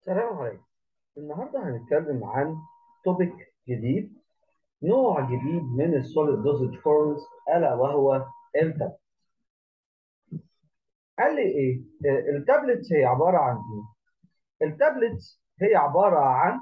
السلام عليكم النهارده هنتكلم عن توبيك جديد نوع جديد من السوليد دوزج فورمز الا وهو التابلت قال لي ايه آه، التابلتس هي عباره عن ايه التابلتس هي عباره عن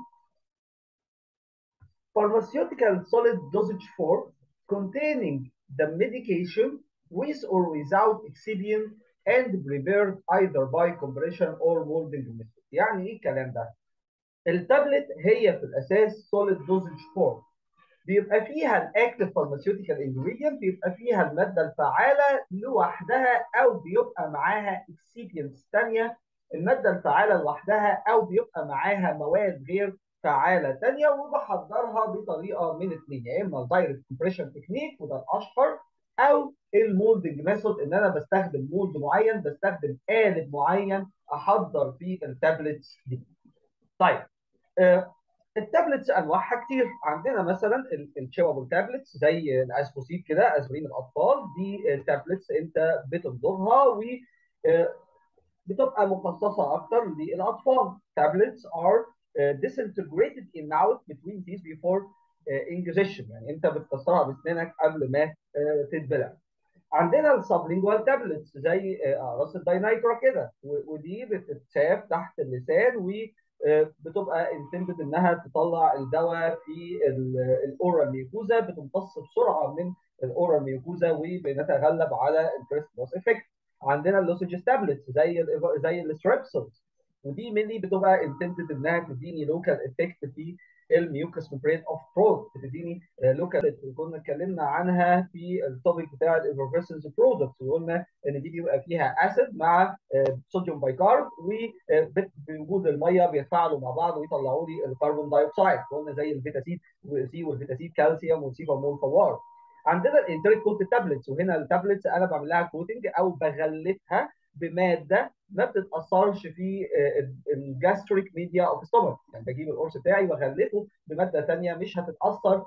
pharmaceutical solid dosage form containing the medication with or without excipient and prepared either by compression or molding method يعني ايه الكلام ده التابلت هي في الاساس solid dosage form بيبقى فيها الاكتف فارماسيوتيكال انجريدينت بيبقى فيها الماده الفعاله لوحدها او بيبقى معاها اكسيبينتس ثانيه الماده الفعاله لوحدها او بيبقى معاها مواد غير فعاله ثانيه وبحضرها بطريقه من اثنين يا اما الدايركت كومبريشن تكنيك وده الاشهر او المولدنج ميثود ان انا بستخدم مولد معين بستخدم قالب معين احضر فيه التابلتس دي. طيب آه التابلتس انواعها كتير عندنا مثلا الشيوابل تابلتس زي الاسبوسيب كده اسبرين الاطفال دي تابلتس انت بتمضغها و بتبقى مخصصه اكتر للاطفال tablets are uh, disintegrated in mouth between these before uh, ingestion يعني انت بتكسرها باسنانك قبل ما uh, تتبلع عندنا السبلينجوال تابلتس زي اقراص الداينايترا كده ودي بتتساب تحت اللسان و بتبقى انتندد انها تطلع الدواء في الاورال ميوكوزا بتمتص بسرعه من الاورال ميوكوزا وبنتغلب على الفيرست لوس افكت عندنا اللوسج تابلتس زي ال زي الستريبسلز ودي مني بتبقى انتندد انها تديني لوكال افكت في الميوكس ممبرين اوف ثروت بتديني لوكال كنا اتكلمنا عنها في التوبيك بتاع الايفرفيسنس برودكتس وقلنا ان دي بيبقى فيها اسيد مع صوديوم بايكارب وبوجود الميه بيتفاعلوا مع بعض ويطلعوا لي الكربون دايوكسيد قلنا زي الفيتاسيد سي والفيتاسيد كالسيوم والسيفامول فوار عندنا الانتريك كوت تابلتس وهنا التابلتس انا بعمل لها كوتنج او بغلفها بماده ما بتتاثرش في الجاستريك ميديا اوف ستومك يعني بجيب القرص بتاعي واغلفه بماده ثانيه مش هتتاثر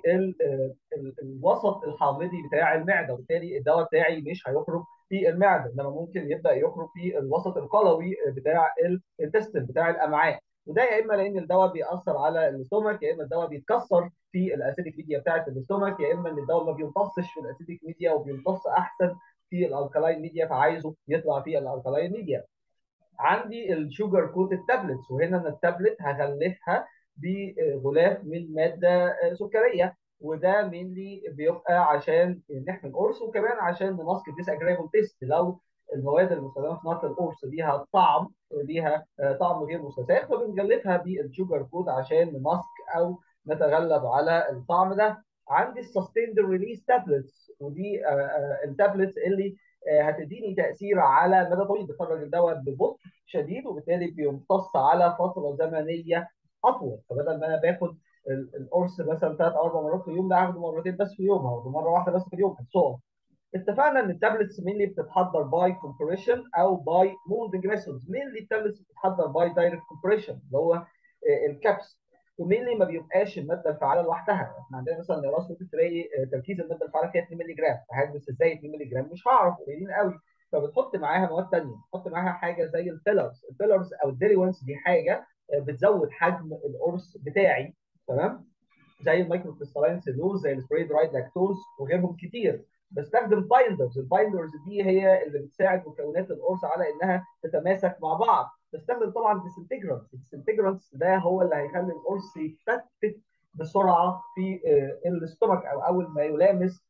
بالوسط الحامضي بتاع المعده وبالتالي الدواء بتاعي مش هيخرج في المعده انما ممكن يبدا يخرج في الوسط القلوي بتاع الانتستين بتاع الامعاء وده يا اما لان الدواء بيأثر على الاستومك يا اما الدواء بيتكسر في الاسيديك ميديا بتاعه الاستومك يا اما ان الدواء ما بيمتصش في الاسيديك ميديا وبيمتص احسن في الالكالاين ميديا فعايزه يطلع في الالكالاين ميديا عندي الشوجر كوت التابلتس وهنا انا التابلت هغلفها بغلاف من ماده سكريه وده مينلي بيبقى عشان نحمي القرص وكمان عشان نماسك ديس اجريبل تيست لو المواد المستخدمه في صناعه القرص ليها طعم ليها طعم غير مستساغ فبنغلفها بالشوجر كود عشان نماسك او نتغلب على الطعم ده عندي السستيند ريليس تابلتس ودي التابلتس اللي هتديني تاثير على مدى طويل بتخرج الدواء ببطء شديد وبالتالي بيمتص على فتره زمنيه اطول فبدل ما انا باخد القرص مثلا ثلاث او اربع مرات في اليوم لا هاخده مرتين بس في اليوم هاخده مره واحده بس في اليوم سو اتفقنا ان التابلتس مين اللي بتتحضر باي كومبريشن او باي مولدنج ميثودز مين اللي التابلتس بتتحضر باي دايركت كومبريشن اللي هو الكابس ومين اللي ما بيبقاش الماده الفعاله لوحدها احنا عندنا مثلا الراس ممكن تلاقي تركيز الماده الفعاله فيها 2 مللي جرام هدرس ازاي 2 مللي جرام مش هعرف قليلين قوي فبتحط معاها مواد ثانيه بتحط معاها حاجه زي الفيلرز الفيلرز او الديريونس دي حاجه بتزود حجم القرص بتاعي تمام زي المايكرو كريستالين سيلوز زي السبراي درايد لاكتوز وغيرهم كتير بستخدم بايندرز البايندرز دي هي اللي بتساعد مكونات القرص على انها تتماسك مع بعض بستخدم طبعا ديسنتجرانتس الديسنتجرانتس ده هو اللي هيخلي القرص يتفتت بسرعه في الاستومك او اول ما يلامس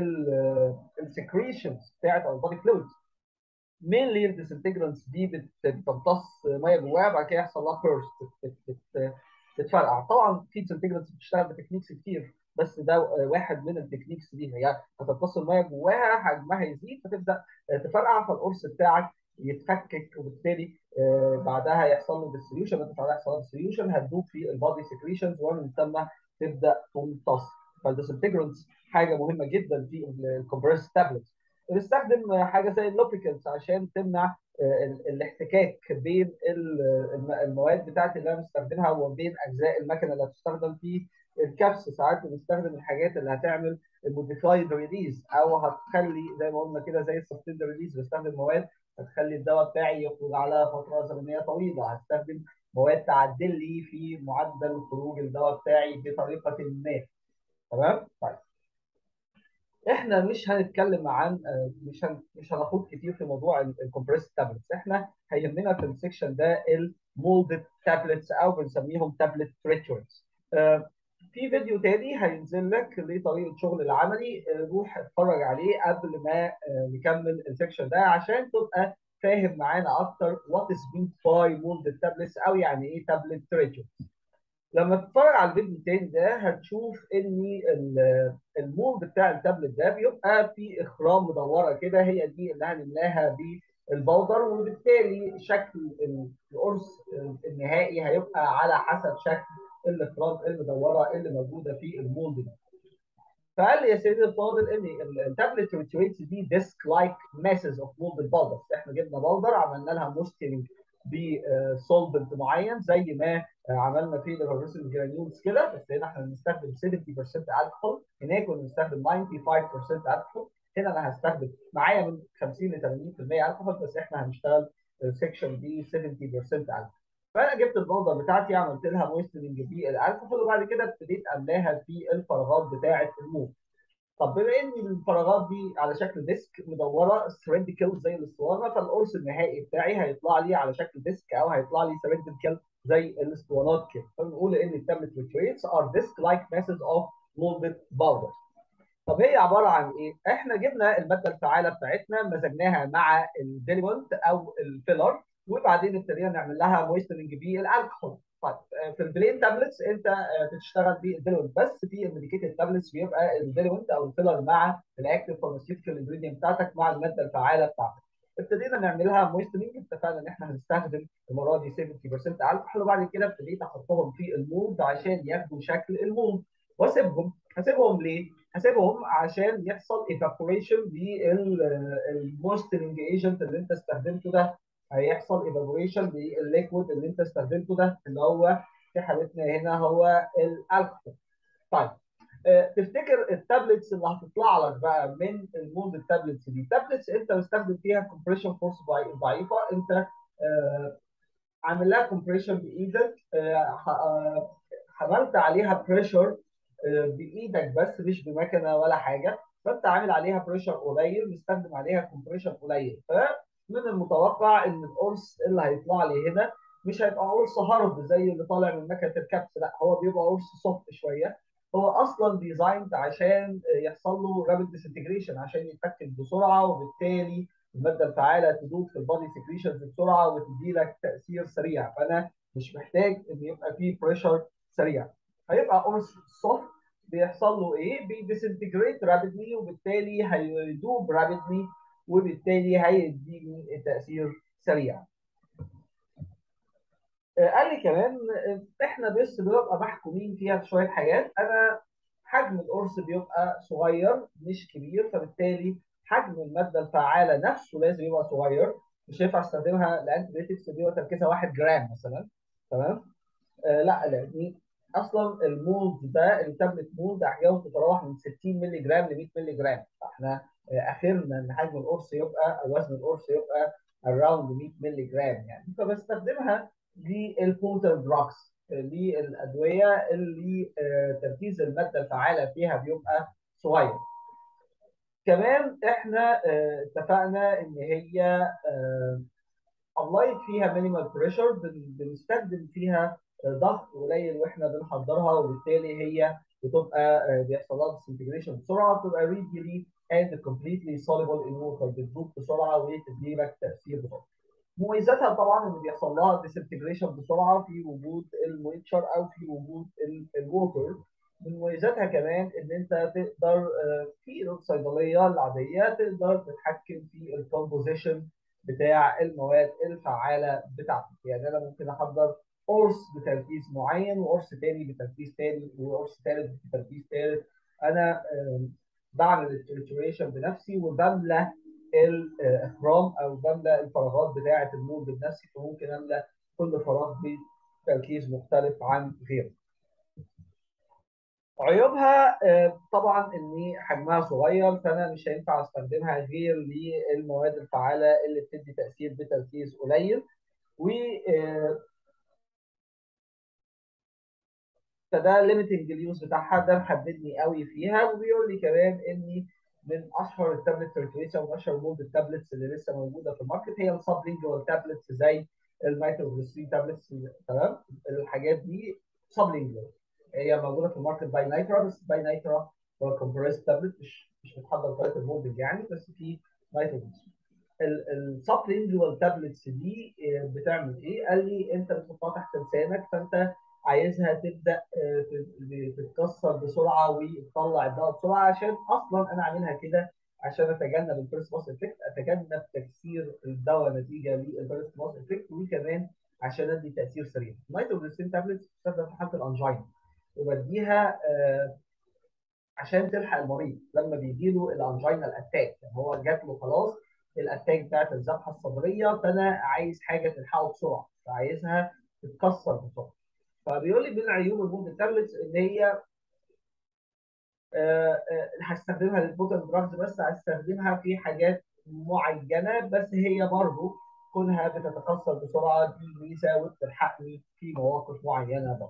السكريشنز بتاعت البادي فلويدز مينلي الديسنتجرانتس دي بتمتص ميه جواها بعد كده يحصل لها بيرست تتفرقع طبعا في ديسنتجرانتس بتشتغل بتكنيكس كتير بس ده واحد من التكنيكس دي هي هتمتص الميه جواها حجمها يزيد فتبدا تفرقع فالقرص بتاعك يتفكك وبالتالي آه بعدها يحصل له ديستريوشن انت بعدها يحصل له ديستريوشن هتدوب في البادي سكريشنز ومن ثم تبدا تمتص فالديسنتجرنتس حاجه مهمه جدا في الكومبريس تابلتس بنستخدم حاجه زي اللوبريكنتس عشان تمنع آه الاحتكاك بين المواد بتاعتي اللي انا بستخدمها وبين اجزاء المكنه اللي هتستخدم في الكبس ساعات بنستخدم الحاجات اللي هتعمل الموديفايد ريليز او هتخلي زي ما قلنا كده زي السستيند ريليز بستخدم مواد هتخلي الدواء بتاعي يخرج على فتره زمنيه طويله هستخدم مواد تعدل لي في معدل خروج الدواء بتاعي بطريقه ما تمام طيب احنا مش هنتكلم عن مش هن... مش هناخد كتير في موضوع الكومبريس تابلتس احنا هيهمنا في السكشن ده المولدد تابلتس او بنسميهم تابلت ريتشوالز في فيديو تاني هينزل لك لطريقه شغل العملي روح اتفرج عليه قبل ما نكمل السكشن ده عشان تبقى فاهم معانا اكتر وات از مين باي مولدد تابلتس او يعني ايه تابلت ريتشوالز لما تتفرج على الفيديو التاني ده هتشوف ان المولد بتاع التابلت ده بيبقى في اخرام مدوره كده هي دي اللي هنملاها بالبودر وبالتالي شكل القرص النهائي هيبقى على حسب شكل الاخرام المدوره اللي موجوده في المولد ده. فقال لي يا سيدي الفاضل ان التابلت ريتويتس دي ديسك لايك ماسز اوف مولد بودرز احنا جبنا بودر عملنا لها موسترنج بسولفنت معين زي ما عملنا في الهيدروسيل جرانيولز كده بس هنا احنا بنستخدم 70% الكحول هناك كنا بنستخدم 95% الكحول هنا انا هستخدم معايا من 50 ل 80% الكحول بس احنا هنشتغل السكشن دي 70% الكحول فانا جبت البودر بتاعتي عملت لها مويستنج بالكحول وبعد كده ابتديت املاها في الفراغات بتاعه الموف طب بما ان الفراغات دي على شكل ديسك مدوره سيرنديكال زي الاسطوانه فالقرص النهائي بتاعي هيطلع لي على شكل ديسك او هيطلع لي سيرنديكال زي الاسطوانات كده فبنقول ان التابلت ريتريتس ار ديسك لايك ماسز اوف مولدد باودر طب هي عباره عن ايه؟ احنا جبنا الماده الفعاله بتاعتنا مزجناها مع الديليمنت او الفيلر وبعدين ابتدينا نعمل لها مويستنج بالالكحول طيب في البلين تابلتس انت بتشتغل بالديليمنت بس في الميديكيتد تابلتس بيبقى الديليمنت او الفيلر مع الاكتيف فارماسيوتيكال انجريدينت بتاعتك مع الماده الفعاله بتاعتك ابتدينا نعملها مويستنج اتفقنا ان احنا هنستخدم المره دي 70% الكحول وبعد كده ابتديت احطهم في المولد عشان ياخدوا شكل المولد واسيبهم هسيبهم ليه؟ هسيبهم عشان يحصل ايفابوريشن للموسترنج ايجنت اللي انت استخدمته ده هيحصل ايفابوريشن للليكويد اللي انت استخدمته ده اللي هو في حالتنا هنا هو الالكحول. طيب أه تفتكر التابلتس اللي هتطلع لك بقى من المولد التابلتس دي تابلتس انت مستخدم فيها كومبريشن فورس ضعيفه انت أه عامل لها كومبريشن بايدك أه حملت عليها بريشر بايدك بس مش بمكنه ولا حاجه فانت عامل عليها بريشر قليل مستخدم عليها كومبريشن قليل فمن المتوقع ان القرص اللي هيطلع لي هنا مش هيبقى قرص هارد زي اللي طالع من مكنه الكبس لا هو بيبقى قرص سوفت شويه هو اصلا ديزايند عشان يحصل له رابيد ديسنتجريشن عشان يتفكك بسرعه وبالتالي الماده الفعاله تدوب في البادي سكريشنز بسرعه وتدي لك تاثير سريع فانا مش محتاج ان يبقى فيه بريشر سريع هيبقى قرص سوفت بيحصل له ايه؟ بيديسنتجريت رابيدلي وبالتالي هيدوب رابيدلي وبالتالي هيديني تاثير سريع. قال لي كمان احنا بس بنبقى محكومين فيها في شويه حاجات انا حجم القرص بيبقى صغير مش كبير فبالتالي حجم الماده الفعاله نفسه لازم يبقى صغير مش هينفع استخدمها لانتيبيوتكس بيبقى تركيزها 1 جرام مثلا تمام؟ آه لا لان اصلا المولد ده التابلت مولد احجامه بتتراوح من 60 مللي جرام ل 100 مللي جرام فاحنا اخرنا ان حجم القرص يبقى او وزن القرص يبقى اراوند 100 مللي جرام يعني فبستخدمها للبوتر دراكس للادويه اللي تركيز الماده الفعاله فيها بيبقى صغير كمان احنا اتفقنا ان هي ابلايد فيها مينيمال بريشر بنستخدم فيها ضغط قليل واحنا بنحضرها وبالتالي هي بتبقى بيحصل لها ديسنتجريشن بسرعه بتبقى ريدلي اند كومبليتلي soluble in water بتذوب بسرعه وتدي لك تاثير بسرعه. مميزاتها طبعا ان بيحصل لها ديسنتجريشن بسرعه في وجود المويتشر او في وجود الووتر. من مميزاتها كمان ان انت تقدر في الصيدليه العاديه تقدر تتحكم في الكومبوزيشن بتاع المواد الفعاله بتاعتك يعني انا ممكن احضر قرص بتركيز معين وقرص تاني بتركيز تاني وقرص ثالث بتركيز ثالث انا بعمل التريتوريشن بنفسي وبملى الاخرام او بملى الفراغات بتاعه المول بنفسي فممكن املى كل فراغ بتركيز مختلف عن غيره عيوبها آه، طبعا ان حجمها صغير فانا مش هينفع استخدمها غير للمواد الفعاله اللي بتدي تاثير بتركيز قليل و آه، فده ليميتنج اليوز بتاعها ده محددني قوي فيها وبيقول لي كمان اني من اشهر التابلت تركيزه ومن اشهر مود التابلتس اللي لسه موجوده في الماركت هي السب لينجوال تابلتس زي المايكروجليسرين تابلتس تمام الحاجات دي سب لينجوال هي موجوده في الماركت باي نايترا بس باي نايترا هو كومبريس تابلت مش مش متحضر بطريقه المولدنج يعني بس في نايتروجليسرين السب لينجوال تابلتس دي بتعمل ايه؟ قال لي انت بتحطها تحت لسانك فانت عايزها تبدا تتكسر بسرعه وتطلع الدواء بسرعه عشان اصلا انا عاملها كده عشان اتجنب الفيرست باس افكت اتجنب تكسير الدواء نتيجه للفيرست باس افكت وكمان عشان ادي تاثير سريع النيتروجليسين تابلتس بتستخدم في حاله الانجينا وبديها آه عشان تلحق المريض لما بيجي له الانجينا الاتاك يعني هو جات له خلاص الاتاك بتاعت الذبحه الصدريه فانا عايز حاجه تلحقه بسرعه فعايزها تتكسر بسرعه فبيقول لي من عيوب المود التابلتس ان هي آه آه هستخدمها للبوتن دراجز بس هستخدمها في حاجات معينه بس هي برضه كونها بتتكسر بسرعه دي ميزه وبتلحقني في مواقف معينه برضه.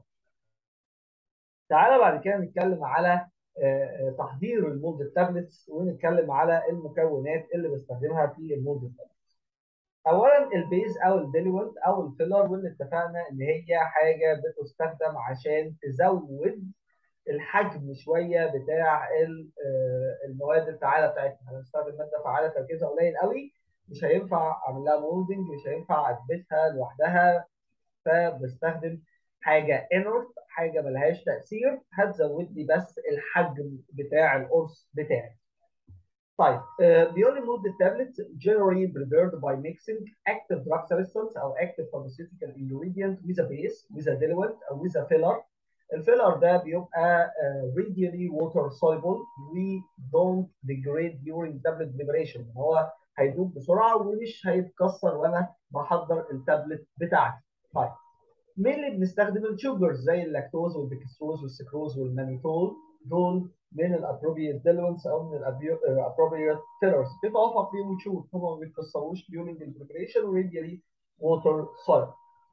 تعالى بعد كده نتكلم على آه تحضير المولد التابلتس ونتكلم على المكونات اللي بستخدمها في المولد التابلتس. اولا البيز او الديليونت او الفيلر واللي اتفقنا ان هي حاجه بتستخدم عشان تزود الحجم شويه بتاع المواد الفعاله بتاعتنا هنستخدم ماده فعاله تركيزها قليل قوي مش هينفع اعمل لها مولدنج مش هينفع اكبسها لوحدها فبستخدم حاجه انرت حاجه ملهاش تاثير هتزود لي بس الحجم بتاع القرص بتاعي طيب uh, بيقول لي مود التابلت generally prepared by mixing active drug substance او active pharmaceutical ingredient with a base with a diluent او with a filler الفيلر ده بيبقى uh, readily water soluble we don't degrade during tablet preparation هو هيدوب بسرعه ومش هيتكسر وانا بحضر التابلت بتاعتي طيب مين اللي بنستخدم الشوجرز زي اللاكتوز والديكستروز والسكروز والمانيتول دول من الابروبريت ديلونس او من الابروبريت فيلرز بيتوافق فيهم وتشوف هم ما بيتكسروش during البريبريشن وريديالي ووتر سوليد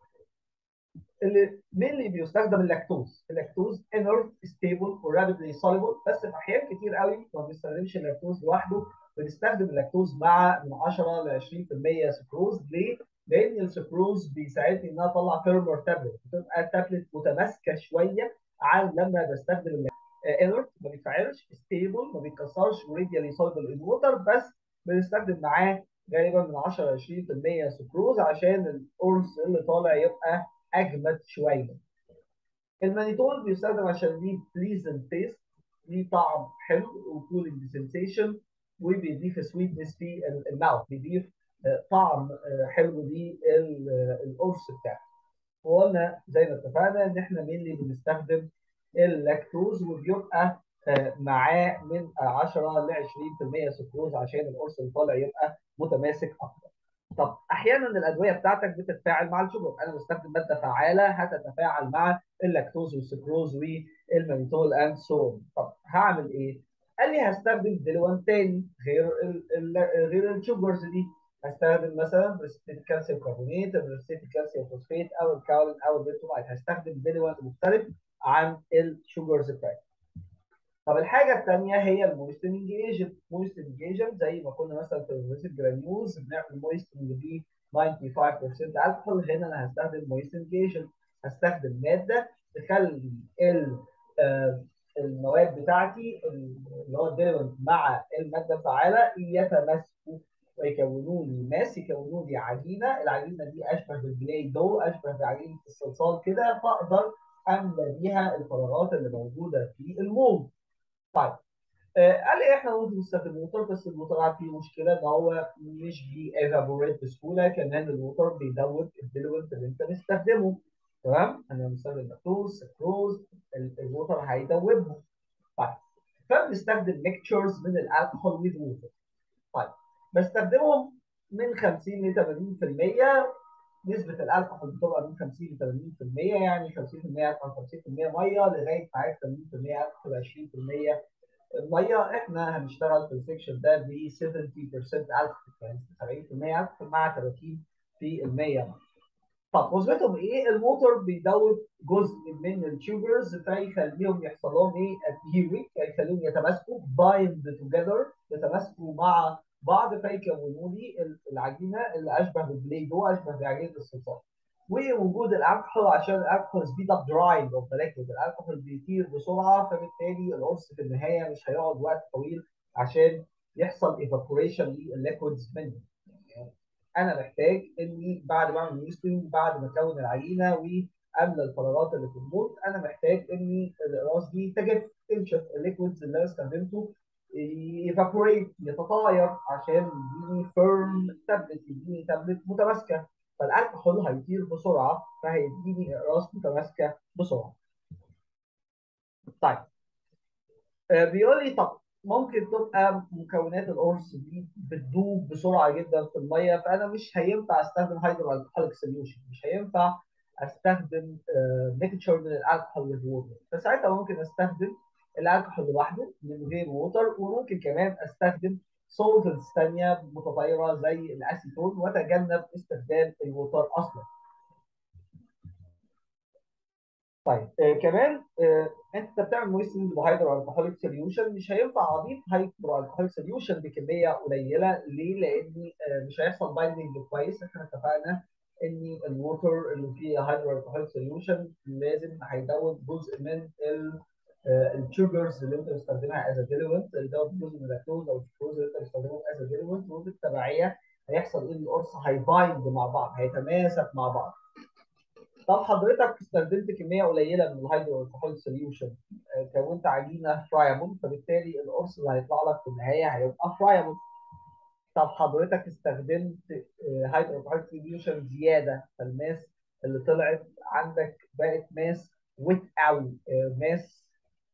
اللي مين اللي بيستخدم اللاكتوز اللاكتوز انرت ستيبل ورابيدلي سوليبل بس في احيان كتير قوي ما بنستخدمش اللاكتوز لوحده بنستخدم اللاكتوز مع من 10 ل 20% سكروز ليه؟ لان السكروز بيساعدني ان انا اطلع فيرمر تابلت بتبقى التابلت متماسكه شويه عن لما بستخدم اللاكتوز انرت ما بيتفاعلش ستيبل ما بيتكسرش وريديالي سوليبل ان ووتر بس بنستخدم معاه غالبا من 10 ل 20% سكروز عشان القرص اللي طالع يبقى اجمد شويه. المانيتول بيستخدم عشان ليه بليزنت تيست ليه طعم حلو وكولينج سنسيشن وبيضيف سويتنس في الماوث بيضيف طعم حلو للقرص بتاعه. وقلنا زي ما اتفقنا ان احنا مين اللي بنستخدم اللاكتوز وبيبقى معاه من 10 ل 20% سكروز عشان القرص اللي طالع يبقى متماسك اكتر. طب احيانا الادويه بتاعتك بتتفاعل مع الشوجر انا بستخدم ماده فعاله هتتفاعل مع اللاكتوز والسكروز والمانيتول اند سو طب هعمل ايه؟ قال لي هستخدم ديلوان تاني غير ال ال غير الشوجرز دي هستخدم مثلا بريسيتيت كالسيوم كربونات بريسيتيت كالسيوم فوسفات او الكاولين او البيتومايت هستخدم ديلوان مختلف عن الشوجرز بتاعتي طب الحاجه الثانيه هي المويستنج ايجنت مويستنج ايجنت زي ما كنا مثلا في الريسيت جرانيولز بنعمل مويستنج ب 95% الكحول هنا انا هستخدم مويستنج ايجنت هستخدم ماده تخلي آه المواد بتاعتي اللي هو الديليفنت مع الماده الفعاله يتماسكوا ويكونوا لي ماس يكونوا لي عجينه العجينه دي اشبه بالبلاي دو اشبه بعجينه الصلصال كده فاقدر املى بيها الفراغات اللي موجوده في المولد طيب آه قال لي احنا ممكن نستخدم ووتر بس الووتر فيه مشكله ان هو مش بيأفابوريت بسهوله كمان الووتر بيدوب الديلوينت اللي انت مستخدمه تمام انا بستخدم لاكتوز سكروز الووتر هيدوبهم طيب فبنستخدم ميكتشرز من الالكحول ويز ووتر طيب بستخدمهم من 50 ل 80% نسبه الالكحول بتبقى من 50 ل 80% يعني 50% الكحول 50% ميه لغايه معاك 80% الكحول 20% ميه احنا هنشتغل في السكشن ده ب 70% الكحول يعني 70% الكحول مع 30% طب وظيفتهم ايه؟ الموتور بيدوب جزء من التيوبرز فيخليهم يحصل لهم ايه؟ ادهيرنج يخليهم يتماسكوا بايند توجذر يتماسكوا مع بعض فيكونوا لي العجينه اللي اشبه بالبليد هو اشبه بعجينه الصلصال. ووجود الالكحول عشان الالكحول سبيد اب دراينج اوف ذا ليكويد الالكحول بيطير بسرعه فبالتالي القرص في النهايه مش هيقعد وقت طويل عشان يحصل ايفابوريشن للليكويدز منه. انا محتاج اني بعد ما اعمل ميستنج بعد ما اكون العجينه واملى الفراغات اللي في الموت انا محتاج اني الاقراص دي تجف تنشف الليكويدز اللي انا استخدمته يفابوريت يتطاير عشان يديني فيرم تابلت يديني تابلت متماسكه فالالكحول هيطير بسرعه فهيديني اقراص متماسكه بسرعه. طيب آه بيقول لي طب ممكن تبقى مكونات القرص دي بتدوب بسرعه جدا في الميه فانا مش هينفع استخدم هيدرو الكحوليك سوليوشن مش هينفع استخدم ميكتشر من الكحول with ووتر فساعتها ممكن استخدم الكحول لوحده من غير ووتر وممكن كمان استخدم سولفنتس ثانيه متطايره زي الاسيتون واتجنب استخدام الووتر اصلا. طيب آه كمان آه انت بتعمل مويستنج بهيدرو الكحوليك سوليوشن مش هينفع اضيف هيدرو الكحوليك سوليوشن بكميه قليله ليه؟ لان آه مش هيحصل بايندنج كويس احنا اتفقنا ان الووتر اللي فيه هيدرو الكحوليك سوليوشن لازم هيدوب جزء من الشوجرز اللي انت بتستخدمها از ديليفنت يدوب جزء من اللاكتوز او الفروز اللي انت بتستخدمه از ديليفنت وبالتبعيه هيحصل ايه القرص هيبايند مع بعض هيتماسك مع بعض طب حضرتك استخدمت كميه قليله من الهيدرو الكحول سوليوشن كونت عجينه فرايبل فبالتالي القرص اللي هيطلع لك في النهايه هيبقى فرايبل طب حضرتك استخدمت هيدرو الكحول سوليوشن زياده فالماس اللي طلعت عندك بقت ماس ويت قوي ماس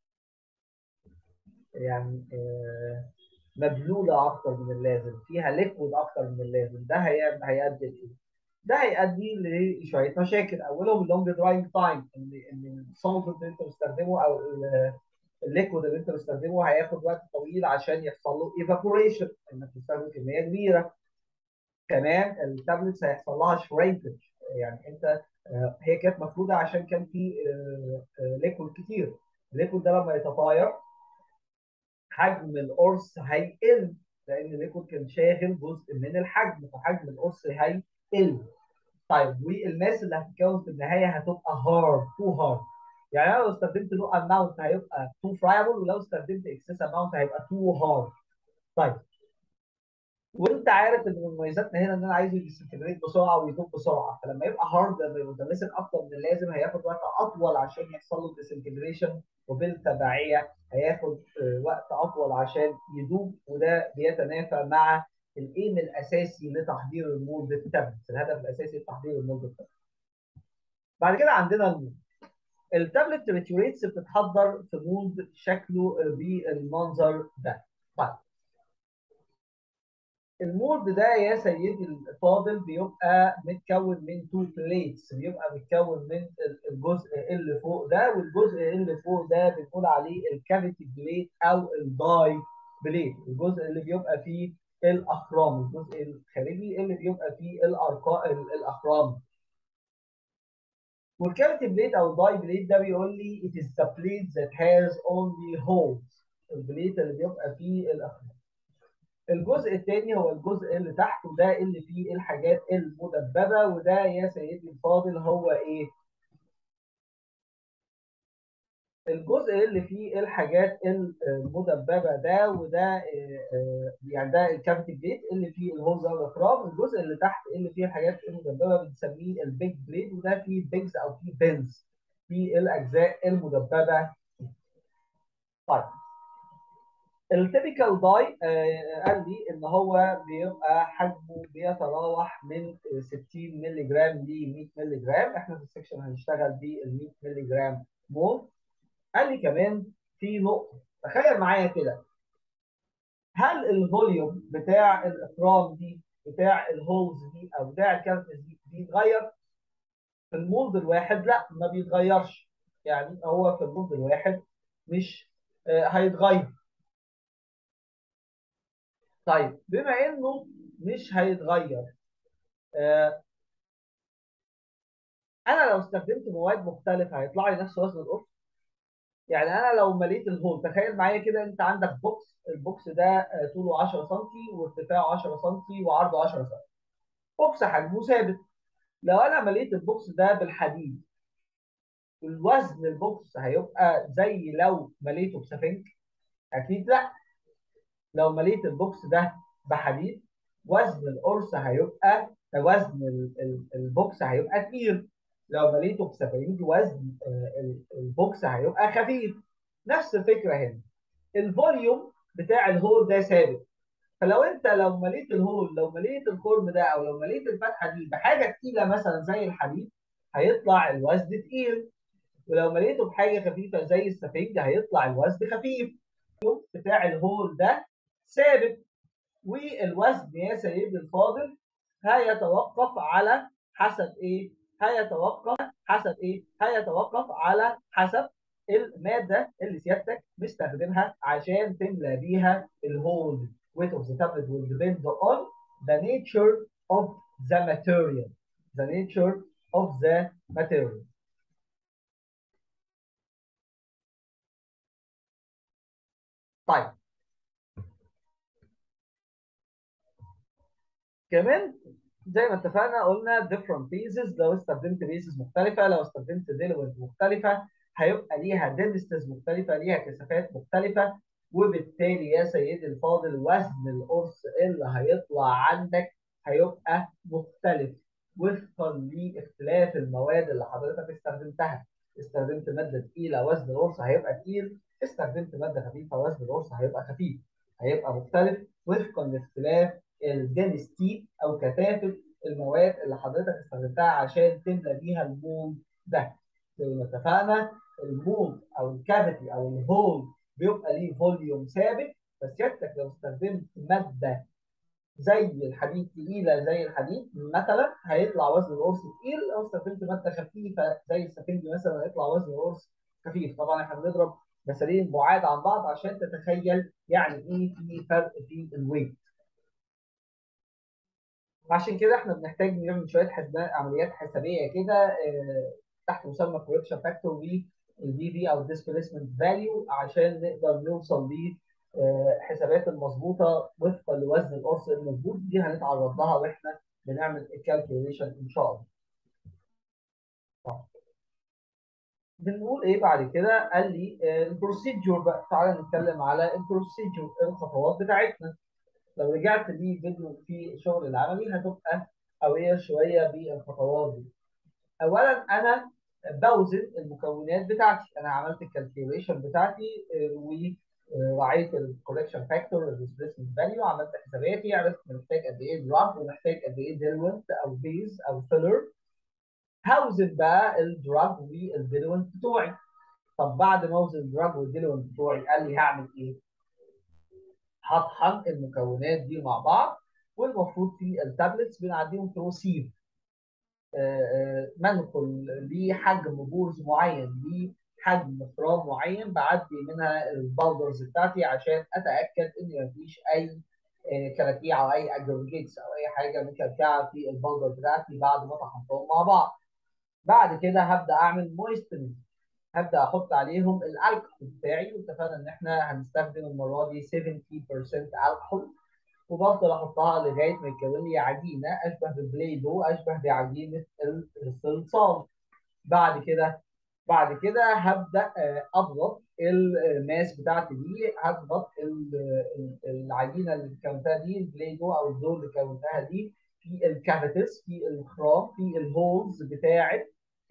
يعني مبلوله اكتر من اللازم فيها ليكويد اكتر من اللازم ده هيؤدي لايه؟ ده هيؤدي لشويه مشاكل اولهم اللونج دراينج تايم ان ان السولفنت اللي انت بتستخدمه او الليكويد اللي انت بتستخدمه هياخد وقت طويل عشان يحصل له ايفابوريشن انك تستخدم كميه كبيره كمان التابلتس هيحصل لها شرينكج يعني انت هي كانت مفروضه عشان كان في ليكويد كتير الليكويد ده لما يتطاير حجم القرص هيقل لان الليكويد كان شاغل جزء من الحجم فحجم القرص هيقل طيب والماس اللي هتتكون في النهايه هتبقى هارد تو هارد يعني انا لو استخدمت لو اماونت هيبقى تو فرايبل ولو استخدمت اكسس اماونت هيبقى تو هارد طيب وانت عارف ان من مميزاتنا هنا ان انا عايزه يديسنتجريت بسرعه ويدوب بسرعه فلما يبقى هارد لما يبقى متماسك اكتر من اللازم هياخد وقت اطول عشان يحصل له ديسنتجريشن وبالتبعيه هياخد وقت اطول عشان يدوب وده بيتنافى مع الايم الاساسي لتحضير المولد التابلت الهدف الاساسي لتحضير المولد التابلت بعد كده عندنا المولد التابلت ريتوريتس بتتحضر في مولد شكله بالمنظر ده طيب المولد ده يا سيدي الفاضل بيبقى متكون من تو بليتس بيبقى متكون من الجزء اللي فوق ده والجزء اللي فوق ده بنقول عليه الكافيتي بليت او الداي بليت الجزء اللي بيبقى فيه الاخرام الجزء الخارجي اللي بيبقى فيه الارقام الاخرام والكافيتي بليت او الداي بليت ده بيقول لي it is the plate that has only holes البليت اللي بيبقى فيه الاخرام الجزء الثاني هو الجزء اللي تحت وده اللي فيه الحاجات المدببه وده يا سيدي الفاضل هو ايه؟ الجزء اللي فيه الحاجات المدببه ده وده يعني ده الكافيتي بليت اللي فيه الهولز او الاخرام الجزء اللي تحت اللي فيه الحاجات المدببه بنسميه البيج بليت وده فيه بيجز او فيه بنز في الاجزاء المدببه طيب التيبيكال داي قال لي ان هو بيبقى حجمه بيتراوح من 60 مللي جرام ل 100 مللي جرام احنا في السكشن هنشتغل بال 100 مللي جرام مول قال لي كمان في نقطه تخيل معايا كده هل الفوليوم بتاع الاخرام دي بتاع الهولز دي او بتاع الكارتز دي بيتغير في المولد الواحد لا ما بيتغيرش يعني هو في المولد الواحد مش آه، هيتغير طيب بما انه مش هيتغير آه، انا لو استخدمت مواد مختلفه هيطلع لي نفس وزن القرص يعني انا لو مليت الهول تخيل معايا كده انت عندك بوكس البوكس ده آه، طوله 10 سم وارتفاعه 10 سم وعرضه 10 سم بوكس حجمه ثابت لو انا مليت البوكس ده بالحديد الوزن البوكس هيبقى زي لو مليته بسفنج اكيد لا لو مليت البوكس ده بحديد وزن القرص هيبقى وزن ال- ال- البوكس هيبقى تقيل لو مليته بسفنج وزن آه، ال- البوكس هيبقى خفيف نفس الفكره هنا الفوليوم بتاع الهول ده ثابت فلو انت لو مليت الهول لو مليت الخرم ده او لو مليت الفتحه دي بحاجه تقيله مثلا زي الحديد هيطلع الوزن تقيل ولو مليته بحاجه خفيفه زي السفنج هيطلع الوزن خفيف بتاع الهول ده ثابت والوزن يا سيدي الفاضل هيتوقف على حسب ايه؟ هيتوقف حسب ايه؟ هيتوقف على حسب الماده اللي سيادتك مستخدمها عشان تملى بيها الهول weight of the tablet will depend on the nature of the material the nature of the material طيب كمان زي ما اتفقنا قلنا different phases لو استخدمت bases مختلفة لو استخدمت diluent مختلفة هيبقى ليها densities مختلفة ليها كثافات مختلفة وبالتالي يا سيدي الفاضل وزن القرص اللي هيطلع عندك هيبقى مختلف وفقا لاختلاف المواد اللي حضرتك استخدمتها استخدمت مادة تقيلة وزن القرص هيبقى تقيل استخدمت مادة خفيفة وزن القرص هيبقى خفيف هيبقى مختلف وفقا لاختلاف الدنستي او كثافه المواد اللي حضرتك استخدمتها عشان تملى بيها المول ده زي ما اتفقنا المول او الكافيتي او الهول بيبقى ليه فوليوم ثابت بس سيادتك لو استخدمت ماده زي الحديد تقيله زي الحديد مثلا هيطلع وزن القرص تقيل لو استخدمت ماده خفيفه زي السفنج مثلا هيطلع وزن القرص خفيف طبعا احنا بنضرب مثالين بعاد عن بعض عشان تتخيل يعني ايه في فرق في الويت عشان كده احنا بنحتاج نعمل شويه حسابات عمليات حسابيه كده آه، تحت مسمى كوركشن فاكتور والدي في او ديسبيسمنت فاليو عشان نقدر نوصل للحسابات المظبوطه وفقا لوزن القرص المظبوط دي هنتعرض لها واحنا بنعمل الكالكوليشن ان شاء الله. طيب. بنقول ايه بعد كده؟ قال لي البروسيجور بقى تعالى نتكلم على البروسيجور الخطوات بتاعتنا. لو رجعت لي فيديو في الشغل العملي هتبقى قويه شويه بالخطوات دي. اولا انا بوزن المكونات بتاعتي انا عملت الكالكيوليشن بتاعتي وراعيت الكولكشن فاكتور الديسبيسمنت فاليو عملت حساباتي عرفت محتاج قد ايه دراج ومحتاج قد ايه ديلوينت او بيز او فيلر هوزن بقى الدراج والديلوينت بتوعي طب بعد ما اوزن الدراج والديلوينت بتوعي قال لي هعمل ايه؟ هطحن المكونات دي مع بعض والمفروض في التابلتس بنعديهم ثرو سيف منقل لحجم بورز معين لحجم فرام معين بعدي منها الباودرز بتاعتي عشان اتاكد ان مفيش اي كلاكيع او اي اجريجيتس او اي حاجه مكلكعه في الباودر بتاعتي بعد ما طحنتهم مع بعض. بعد كده هبدا اعمل مويستنج هبدا احط عليهم الالكحول بتاعي واتفقنا ان احنا هنستخدم المره دي 70% الكحول وبفضل احطها لغايه ما يتكون لي عجينه اشبه بالبليدو اشبه بعجينه الصلصال بعد كده بعد كده هبدا اضغط الماس بتاعتي دي هضغط العجينه اللي كونتها دي البليدو او الدور اللي كونتها دي في الكافيتس في الخرام في الهولز بتاعه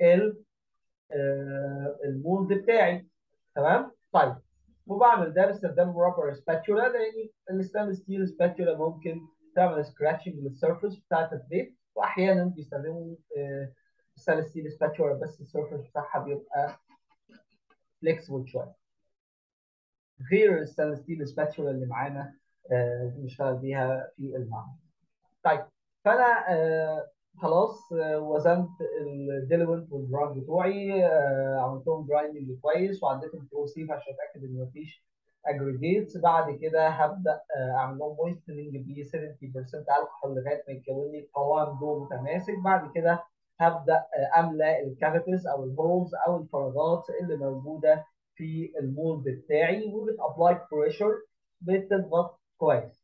المولد بتاعي تمام طيب وبعمل ده باستخدام رابر سباتولا لان الستانلس ستيل سباتولا ممكن تعمل سكراتشنج للسيرفيس بتاعت البليت واحيانا بيستخدموا ستانلس ستيل سباتولا بس السيرفيس بتاعها بيبقى فليكسبل شويه غير الستانلس ستيل سباتولا اللي معانا بنشتغل بيها في المعمل طيب فانا خلاص آه، وزنت الديليفنت والدراج بتوعي آه، عملتهم جرايندنج كويس وعديتهم في سيف عشان اتاكد ان مفيش اجريجيتس بعد كده هبدا آه، اعمل لهم مويستنج ب 70% الكحول لغايه ما يتكون لي قوام ضوء متماسك بعد كده هبدا املى الكافيتيز او الهولز او الفراغات اللي موجوده في المولد بتاعي وبتابلاي بريشر بتضغط كويس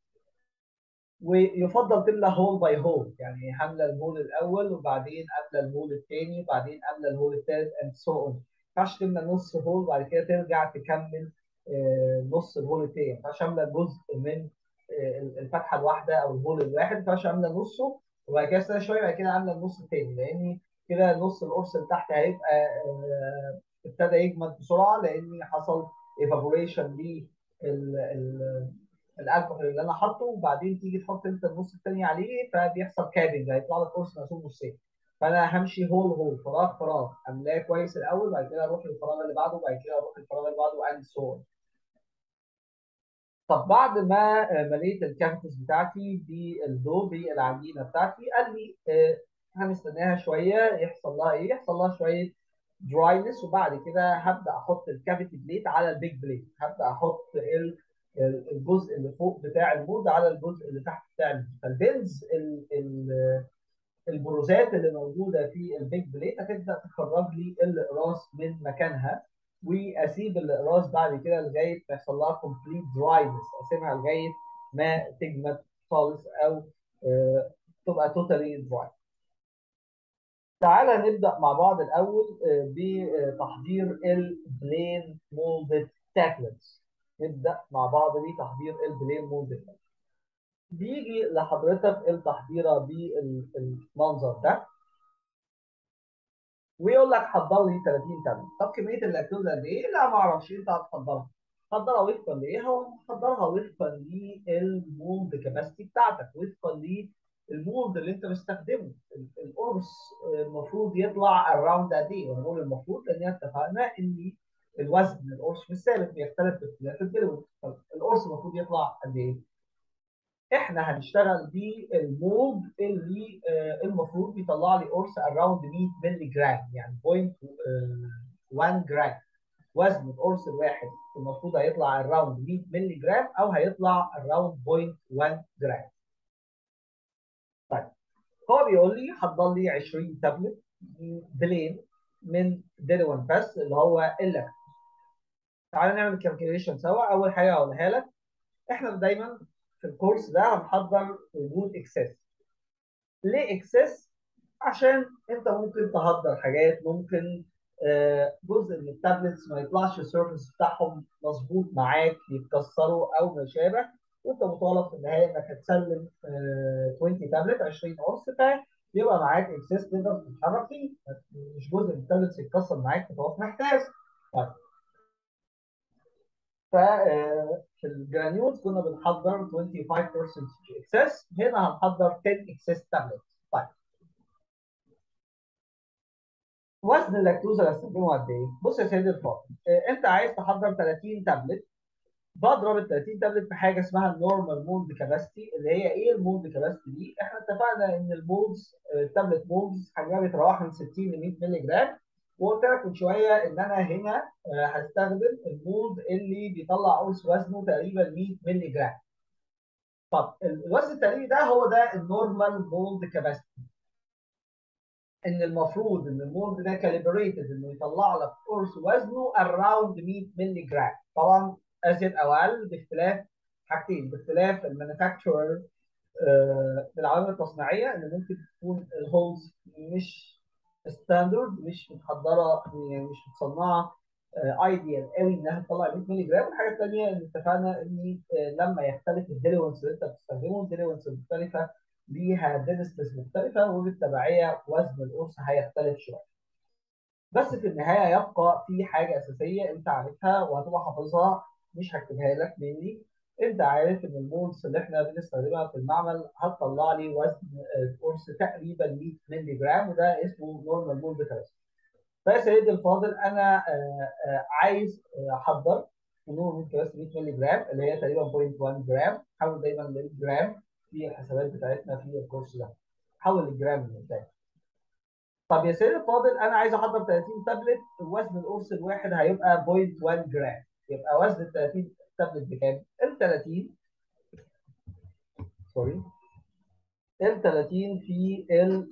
ويفضل تملى هول باي هول يعني هملى الهول الاول وبعدين املى الهول الثاني وبعدين املى الهول الثالث اند سو اون ما ينفعش تملى نص هول وبعد كده ترجع تكمل آه، نص الهول الثاني ما ينفعش املى جزء من آه، الفتحه الواحده او الهول الواحد ما ينفعش املى نصه وبعد كده استنى شويه وبعد كده املى النص الثاني لان كده نص القرص اللي تحت هيبقى آه، ابتدى يجمد بسرعه لان حصل ايفابوريشن لل الالكحول اللي انا حاطه وبعدين تيجي تحط انت النص الثاني عليه فبيحصل كابنج هيطلع لك قرص مقسوم نصين فانا همشي هول هول فراغ فراغ املاه كويس الاول بعد كده اروح للفراغ اللي بعده وبعد كده اروح للفراغ اللي بعده اند سو طب بعد ما مليت الكافيتس بتاعتي بالدو بالعجينه بتاعتي قال لي آه، هنستناها شويه يحصل لها ايه؟ يحصل لها شويه دراينس وبعد كده هبدا احط الكافيتي بليت على البيج بليت هبدا احط ال الجزء اللي فوق بتاع المود على الجزء اللي تحت بتاع المود فالبنز البروزات اللي موجوده في البيج بليت هتبدا تخرج لي الاقراص من مكانها واسيب الاقراص بعد كده لغايه ما يحصل لها كومبليت دراينس اسيبها لغايه ما تجمد خالص او آه، تبقى توتالي دراي تعالى نبدا مع بعض الاول آه، بتحضير البلين مولدد تاكلتس نبدا مع بعض بتحضير البلين مولدد بيجي لحضرتك التحضيره بالمنظر ده ويقول لك حضر لي 30 تمن طب كميه اللاكتوز قد ايه؟ لا ما اعرفش انت هتحضرها حضرها وفقا لايه؟ هو حضرها وفقا للمولد كاباسيتي بتاعتك وفقا للمولد اللي انت مستخدمه القرص المفروض يطلع اراوند قد ايه؟ ونقول المفروض لان اتفقنا ان الوزن القرص مش ثابت بيختلف باختلاف الدلو القرص المفروض يطلع قد ايه؟ احنا هنشتغل بالمولد اللي آه، المفروض بيطلع لي قرص اراوند 100 مللي جرام يعني 0.1 جرام وزن القرص الواحد المفروض هيطلع اراوند 100 مللي جرام او هيطلع اراوند 0.1 جرام طيب هو بيقول لي حضر لي 20 تابلت بلين من ديلوان بس اللي هو اللاكتوز تعالى نعمل الكالكوليشن سوا اول حاجه هقولها لك احنا دايما في الكورس ده هنحضر وجود اكسس ليه اكسس عشان انت ممكن تهدر حاجات ممكن آه، جزء من التابلتس ما يطلعش السيرفيس بتاعهم مظبوط معاك يتكسروا او ما شابه وانت مطالب في النهايه انك هتسلم 20 تابلت 20 قرص فيبقى معاك اكسس تقدر تتحرك فيه مش جزء من التابلتس يتكسر معاك فتقف محتاج طيب ففي الجرانيولز كنا بنحضر 25% اكسس هنا هنحضر 10 اكسس تابلت طيب وزن اللاكتوز اللي هستخدمه قد ايه؟ بص يا سيدي الفاضل انت عايز تحضر 30 تابلت بضرب ال 30 تابلت في حاجه اسمها النورمال مولد كاباسيتي اللي هي ايه المولد كاباسيتي دي؟ احنا اتفقنا ان المولدز التابلت مولدز حجمها بيتراوح من 60 ل 100 مللي جرام وقلت لك من شويه ان انا هنا هستخدم المولد اللي بيطلع قرص وزنه تقريبا 100 مللي جرام. طب الوزن التقريبي ده هو ده النورمال مولد كاباسيتي. ان المفروض ان المولد ده كاليبريتد انه يطلع لك قرص وزنه اراوند 100 مللي جرام. طبعا ازيد او اقل باختلاف حاجتين باختلاف المانيفاكتشرر بالعوامل التصنيعيه ان ممكن تكون الهولز مش ستاندرد مش متحضره يعني مش متصنعه ايديال قوي انها تطلع 100 مللي جرام والحاجه الثانيه اللي اتفقنا ان لما يختلف الديليونس اللي انت بتستخدمه الديليونس المختلفه ليها دينستس مختلفه وبالتبعيه وزن القرص هيختلف شويه. بس في النهايه يبقى في حاجه اساسيه انت عارفها وهتبقى حافظها مش هكتبها لك مني انت عارف ان المولز اللي احنا بنستخدمها في المعمل هتطلع لي وزن قرص تقريبا 100 مللي جرام وده اسمه نورمال مول بترس فيا سيدي الفاضل انا عايز احضر نورمال بترس 100 مللي جرام اللي هي تقريبا 0.1 جرام حاول دايما للجرام في الحسابات بتاعتنا في الكورس ده حول الجرام ازاي طب يا سيدي الفاضل انا عايز احضر 30 تابلت وزن القرص الواحد هيبقى 0.1 جرام يبقى وزن ال 30 تابلت بكام؟ ال 30 سوري ال 30 في ال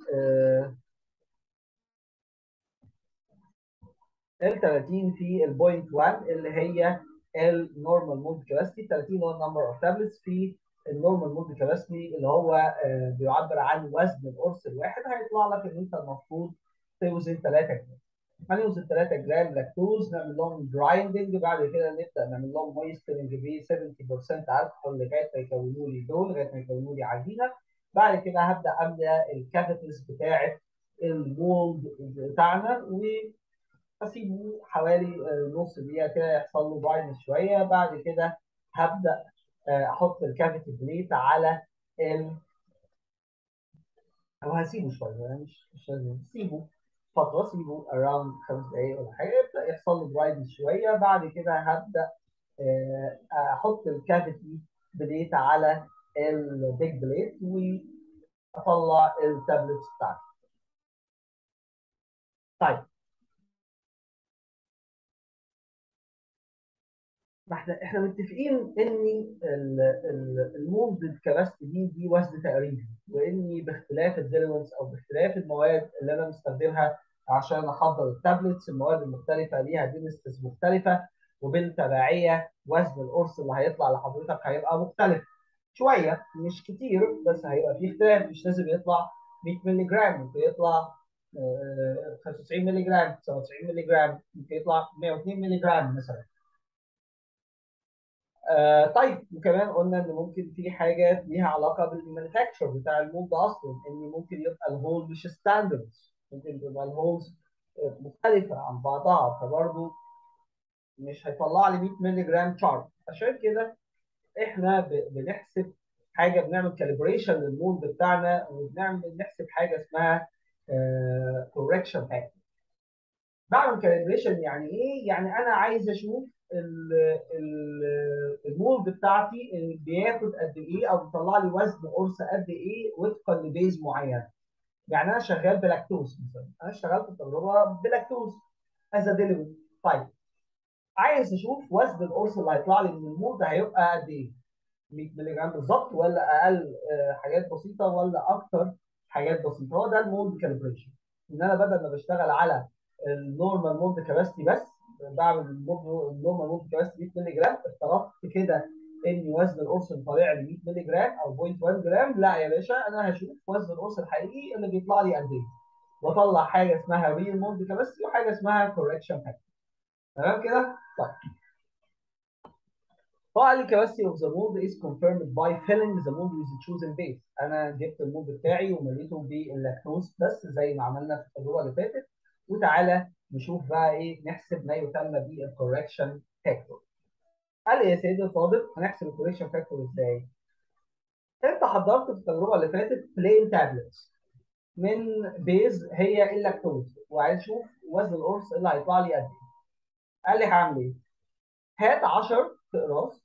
ال 30 في ال 0.1 اللي هي النورمال مود كاباسيتي 30 هو النمبر اوف تابلتس في النورمال مود كاباسيتي اللي هو بيعبر عن وزن القرص الواحد هيطلع لك ان انت المفروض توزن 3 جرام هنوزن 3 جرام لاكتوز نعمل لهم جرايندنج بعد كده نبدا نعمل لهم مويسترنج ب 70% الكحول لغايه ما يكونوا لي دول لغايه ما يكونوا لي عجينه بعد كده هبدا املى الكافيتيز بتاعه المولد بتاعنا و اسيبه حوالي نص دقيقه كده يحصل له براينس شويه بعد كده هبدا احط الكافيتي بليت على ال او هسيبه شويه يعني مش مش لازم سيبه فتره سيبه اراوند خمس دقائق ولا حاجه يبدا يحصل له براينس شويه بعد كده هبدا احط الكافيتي بليت على البيج بليت واطلع التابلتس بتاعتي طيب ما احنا احنا متفقين ان المولد الكباستي دي دي وزن تقريبي واني باختلاف الديليمنتس او باختلاف المواد اللي انا مستخدمها عشان احضر التابلتس المواد المختلفه ليها دينستس مختلفه وبالتبعيه وزن القرص اللي هيطلع لحضرتك هيبقى مختلف شويه مش كتير بس هيبقى فيه اختلاف مش لازم يطلع 100 مللي جرام ممكن يطلع 95 مللي جرام 97 مللي جرام ممكن يطلع 102 مللي جرام مثلا آه طيب وكمان قلنا ان ممكن في حاجه ليها علاقه بالمانيفاكتشر بتاع المولد اصلا ان ممكن يبقى الهول مش ستاندرد ممكن تبقى الهولز مختلفه عن بعضها فبرضه مش هيطلع لي 100 مللي جرام شارب عشان كده احنا بنحسب حاجه بنعمل كاليبريشن للمولد بتاعنا وبنعمل نحسب حاجه اسمها كوركشن فاكتور بعمل كاليبريشن يعني ايه؟ يعني انا عايز اشوف المولد بتاعتي بياخد قد ايه او بيطلع لي وزن قرص قد ايه وفقا لبيز معين. يعني انا شغال بلاكتوز مثلا انا اشتغلت التجربه بلاكتوز از ديليفري طيب عايز اشوف وزن القرص اللي هيطلع لي من المولد هيبقى قد ايه؟ 100 مللي جرام بالظبط ولا اقل حاجات بسيطه ولا اكتر حاجات بسيطه هو ده المولد كاليبريشن ان انا بدل ما بشتغل على النورمال مولد كاباسيتي بس بعمل النورمال مولد كاباسيتي 100 مللي جرام افترضت كده ان وزن القرص اللي طالع لي 100 مللي جرام او 0.1 جرام لا يا باشا انا هشوف وزن القرص الحقيقي اللي بيطلع لي قد ايه واطلع حاجه اسمها ريل مولد كاباسيتي وحاجه اسمها كوركشن فاكتور تمام كده؟ طيب فقال لي capacity of the mold is confirmed by filling the mold with the chosen base. انا جبت المولد بتاعي ومليته باللاكتوز بس زي ما عملنا في التجربه اللي فاتت وتعالى نشوف بقى ايه نحسب ما يسمى بالكوركشن فاكتور. قال لي يا سيدي الفاضل هنحسب الكوركشن فاكتور ازاي؟ انت حضرت في التجربه اللي فاتت بلين تابلتس من بيز هي اللاكتوز وعايز اشوف وزن القرص اللي هيطلع لي قد ايه. قال لي هعمل ايه؟ هات 10 اقراص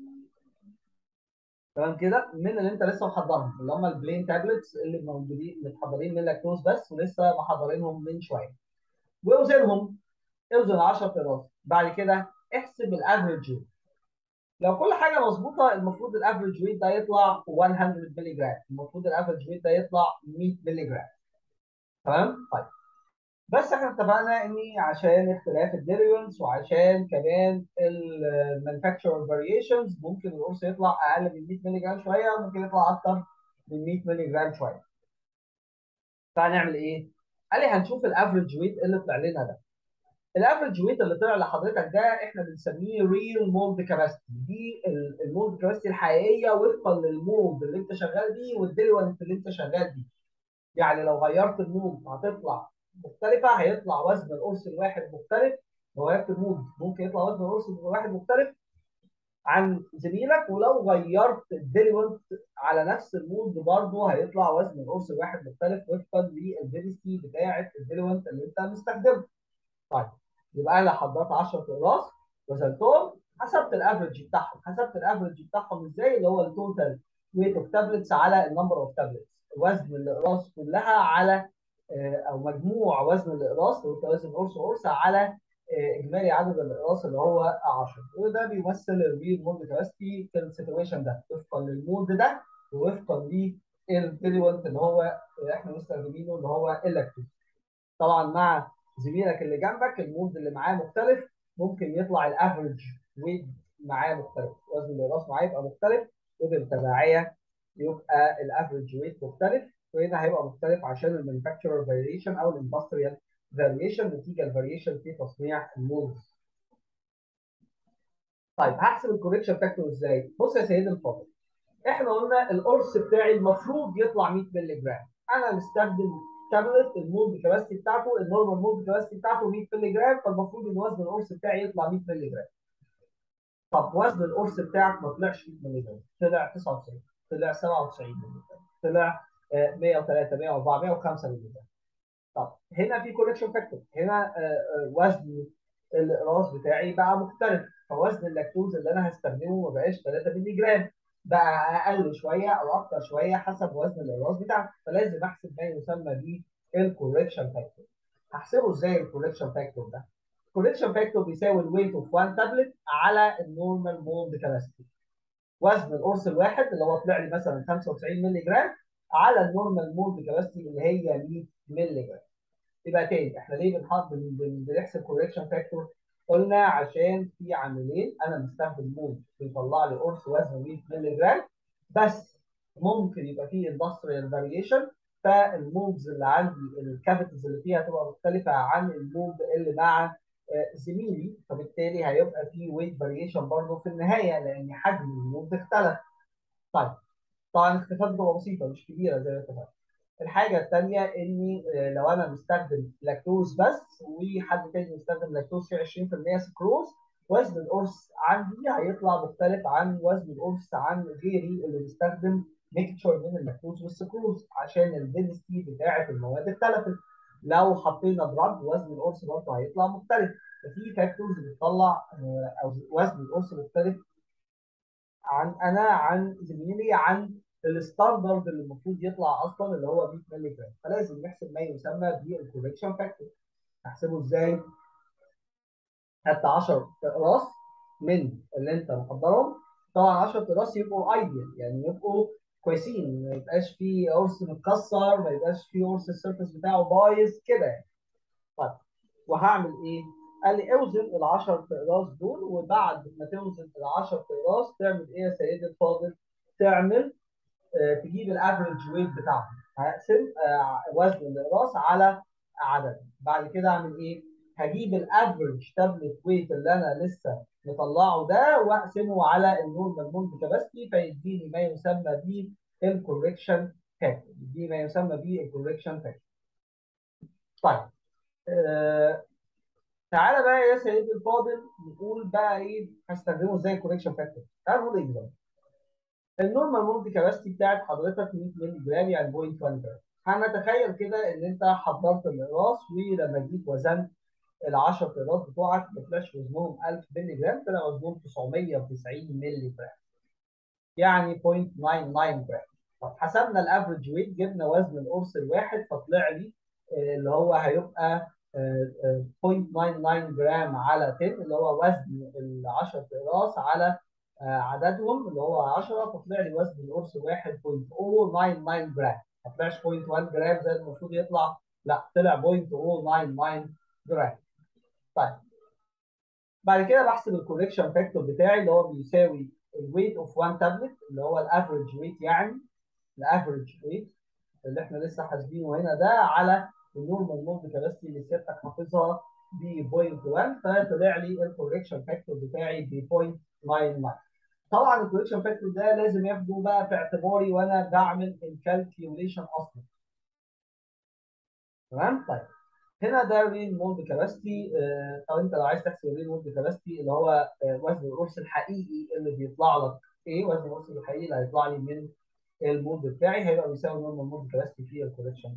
تمام كده من اللي انت لسه محضرهم اللي هم البلين تابلتس اللي موجودين متحضرين من لاكتوز بس ولسه محضرينهم من شويه واوزنهم اوزن 10 اقراص بعد كده احسب الافريج ويت لو كل حاجه مظبوطه المفروض الافريج ويت ده يطلع 100 مللي جرام المفروض الافريج ويت ده يطلع 100 مللي جرام تمام طيب بس احنا اتفقنا ان عشان اختلاف الديريونز وعشان كمان المانيفاكتشر فاريشنز ممكن القرص يطلع اقل من 100 مللي جرام شويه وممكن يطلع اكتر من 100 مللي جرام شويه. فهنعمل ايه؟ قال لي هنشوف الافريج ويت اللي طلع لنا ده. الافريج ويت اللي طلع لحضرتك ده احنا بنسميه ريل مولد كاباسيتي دي المولد كاباسيتي الحقيقيه وفقا للمولد اللي انت شغال بيه والديريونت اللي انت شغال بيه. يعني لو غيرت المولد هتطلع مختلفة هيطلع وزن القرص الواحد مختلف لو غيرت المود ممكن يطلع وزن القرص الواحد مختلف عن زميلك ولو غيرت الديليونت على نفس المود برضه هيطلع وزن القرص الواحد مختلف وفقا للدينستي بتاعة الديليونت اللي انت مستخدمه. طيب يبقى انا حضرت 10 اقراص وزنتهم حسبت الافرج بتاعهم، حسبت الافرج بتاعهم ازاي اللي هو التوتال ويت اوف تابلتس على النمبر اوف تابلتس وزن الاقراص كلها على او مجموع وزن الاقراص لو انت وزن قرص قرص على اجمالي عدد الاقراص اللي هو 10 وده بيمثل الريل مود كاباسيتي في السيتويشن ده وفقا للمود ده ووفقا للفيريونت اللي هو احنا مستخدمينه اللي هو الكترو طبعا مع زميلك اللي جنبك المود اللي معاه مختلف ممكن يطلع الافرج ويت معاه مختلف وزن الاقراص معاه يبقى مختلف وبالتبعيه يبقى الافرج ويت مختلف وهنا هيبقى مختلف عشان المانيفاكتشرر فاريشن او الاندستريال فاريشن نتيجه الفاريشن في تصنيع المولز. طيب هحسب الكوريكشن فاكتور ازاي؟ بص يا سيدي الفاضل احنا قلنا القرص بتاعي المفروض يطلع 100 مللي جرام انا مستخدم تابلت المولد كباستي بتاعته النورمال مولد كباستي بتاعته 100 مللي جرام فالمفروض ان وزن القرص بتاعي يطلع 100 مللي جرام. طب وزن القرص بتاعك ما طلعش 100 مللي جرام طلع 99 طلع 97 مللي جرام طلع 103 104 105 مللي جرام. طب هنا في كوركشن فاكتور هنا وزن الاقراص بتاعي بقى مختلف فوزن اللاكتوز اللي انا هستخدمه ما بقاش 3 مللي جرام بقى اقل شويه او اكتر شويه حسب وزن الاقراص بتاعتي فلازم احسب ما يسمى بالكوركشن فاكتور هحسبه ازاي الكوركشن فاكتور ده؟ الكوركشن فاكتور بيساوي الويت اوف 1 تابلت على النورمال مولد كاباسيتي وزن القرص الواحد اللي هو طلع لي مثلا 95 مللي جرام على النورمال مولد كاباسيتي اللي هي 100 مللي جرام يبقى تاني احنا ليه بنحط بنحسب كوركشن فاكتور؟ قلنا عشان في عاملين انا مستخدم مود بيطلع لي قرص وزنه 100 مللي جرام بس ممكن يبقى فيه اندستريال فاريشن فالمودز اللي عندي الكافيتيز اللي فيها تبقى مختلفه عن المود اللي مع زميلي فبالتالي هيبقى في ويت فاريشن برضه في النهايه لان حجم المود اختلف. طيب طبعا الاختلافات بتبقى بسيطه مش كبيره زي ما اتفقنا. الحاجه الثانيه اني لو انا مستخدم لاكتوز بس وحد تاني مستخدم لاكتوز فيه 20% سكروز وزن القرص عندي هيطلع مختلف عن وزن القرص عن غيري اللي بيستخدم ميكتشر من اللاكتوز والسكروز عشان الدنسيتي بتاعه المواد اختلفت لو حطينا دراج وزن القرص برضه هيطلع مختلف ففي فاكتورز بتطلع او وزن القرص مختلف عن انا عن زميلي عن الستاندرد اللي المفروض يطلع اصلا اللي هو 100 مللي جرام فلازم نحسب ما يسمى بالكوركشن فاكتور هحسبه ازاي؟ خدت 10 اقراص من اللي انت محضرهم طبعا 10 اقراص يبقوا ايديال يعني يبقوا كويسين ما يبقاش فيه قرص متكسر ما يبقاش فيه قرص السيرفس بتاعه بايظ كده يعني طيب وهعمل ايه؟ قال لي اوزن ال 10 اقراص دول وبعد ما توزن ال 10 اقراص تعمل ايه يا سيدي الفاضل؟ تعمل آه تجيب الافريج ويت بتاعهم هقسم آه وزن الاقراص على عدد بعد كده اعمل ايه؟ هجيب الافريج تابلت ويت اللي انا لسه مطلعه ده واقسمه على النورمال مولد كاباسيتي فيديني ما يسمى بالكوركشن فاكتور يديني ما يسمى بالكوركشن فاكتور طيب آه تعالى بقى يا سيدي الفاضل نقول بقى ايه هستخدمه ازاي الكوركشن فاكتور تعالى نقول اكزامبل النورمال مولد كاباسيتي بتاعت حضرتك 100 مللي جرام يعني 0.1 جرام هنتخيل كده ان انت حضرت الاقراص ولما جيت وزنت ال 10 اقراص بتوعك ما طلعش وزنهم 1000 مللي جرام طلع وزنهم 990 مللي جرام يعني 0.99 جرام طب حسبنا الافريج ويت جبنا وزن القرص الواحد فطلع لي اللي هو هيبقى 0.99 جرام على 10 اللي هو وزن ال 10 اقراص على عددهم اللي هو 10 فطلع لي وزن القرص الواحد 0.099 جرام ما طلعش 0.1 جرام زي المفروض يطلع لا طلع 0.099 جرام طيب بعد كده بحسب الكوركشن فاكتور بتاعي اللي هو بيساوي الويت اوف 1 تابلت اللي هو الافريج ويت يعني الافريج ويت اللي احنا لسه حاسبينه هنا ده على النورمال مولد كاباسيتي اللي سيادتك حافظها ب 0.1 فطلع لي الكوركشن فاكتور بتاعي ب 0.99 طبعا الكوركشن فاكتور ده لازم ياخده بقى في اعتباري وانا بعمل الكالكيوليشن اصلا تمام طيب هنا ده الريل مولد كاباسيتي او انت لو عايز تحسب الريل مولد كاباسيتي اللي هو وزن القرص الحقيقي اللي بيطلع لك ايه وزن القرص الحقيقي اللي هيطلع لي من المولد بتاعي هيبقى بيساوي نورمال مولد كاباسيتي في الكوركشن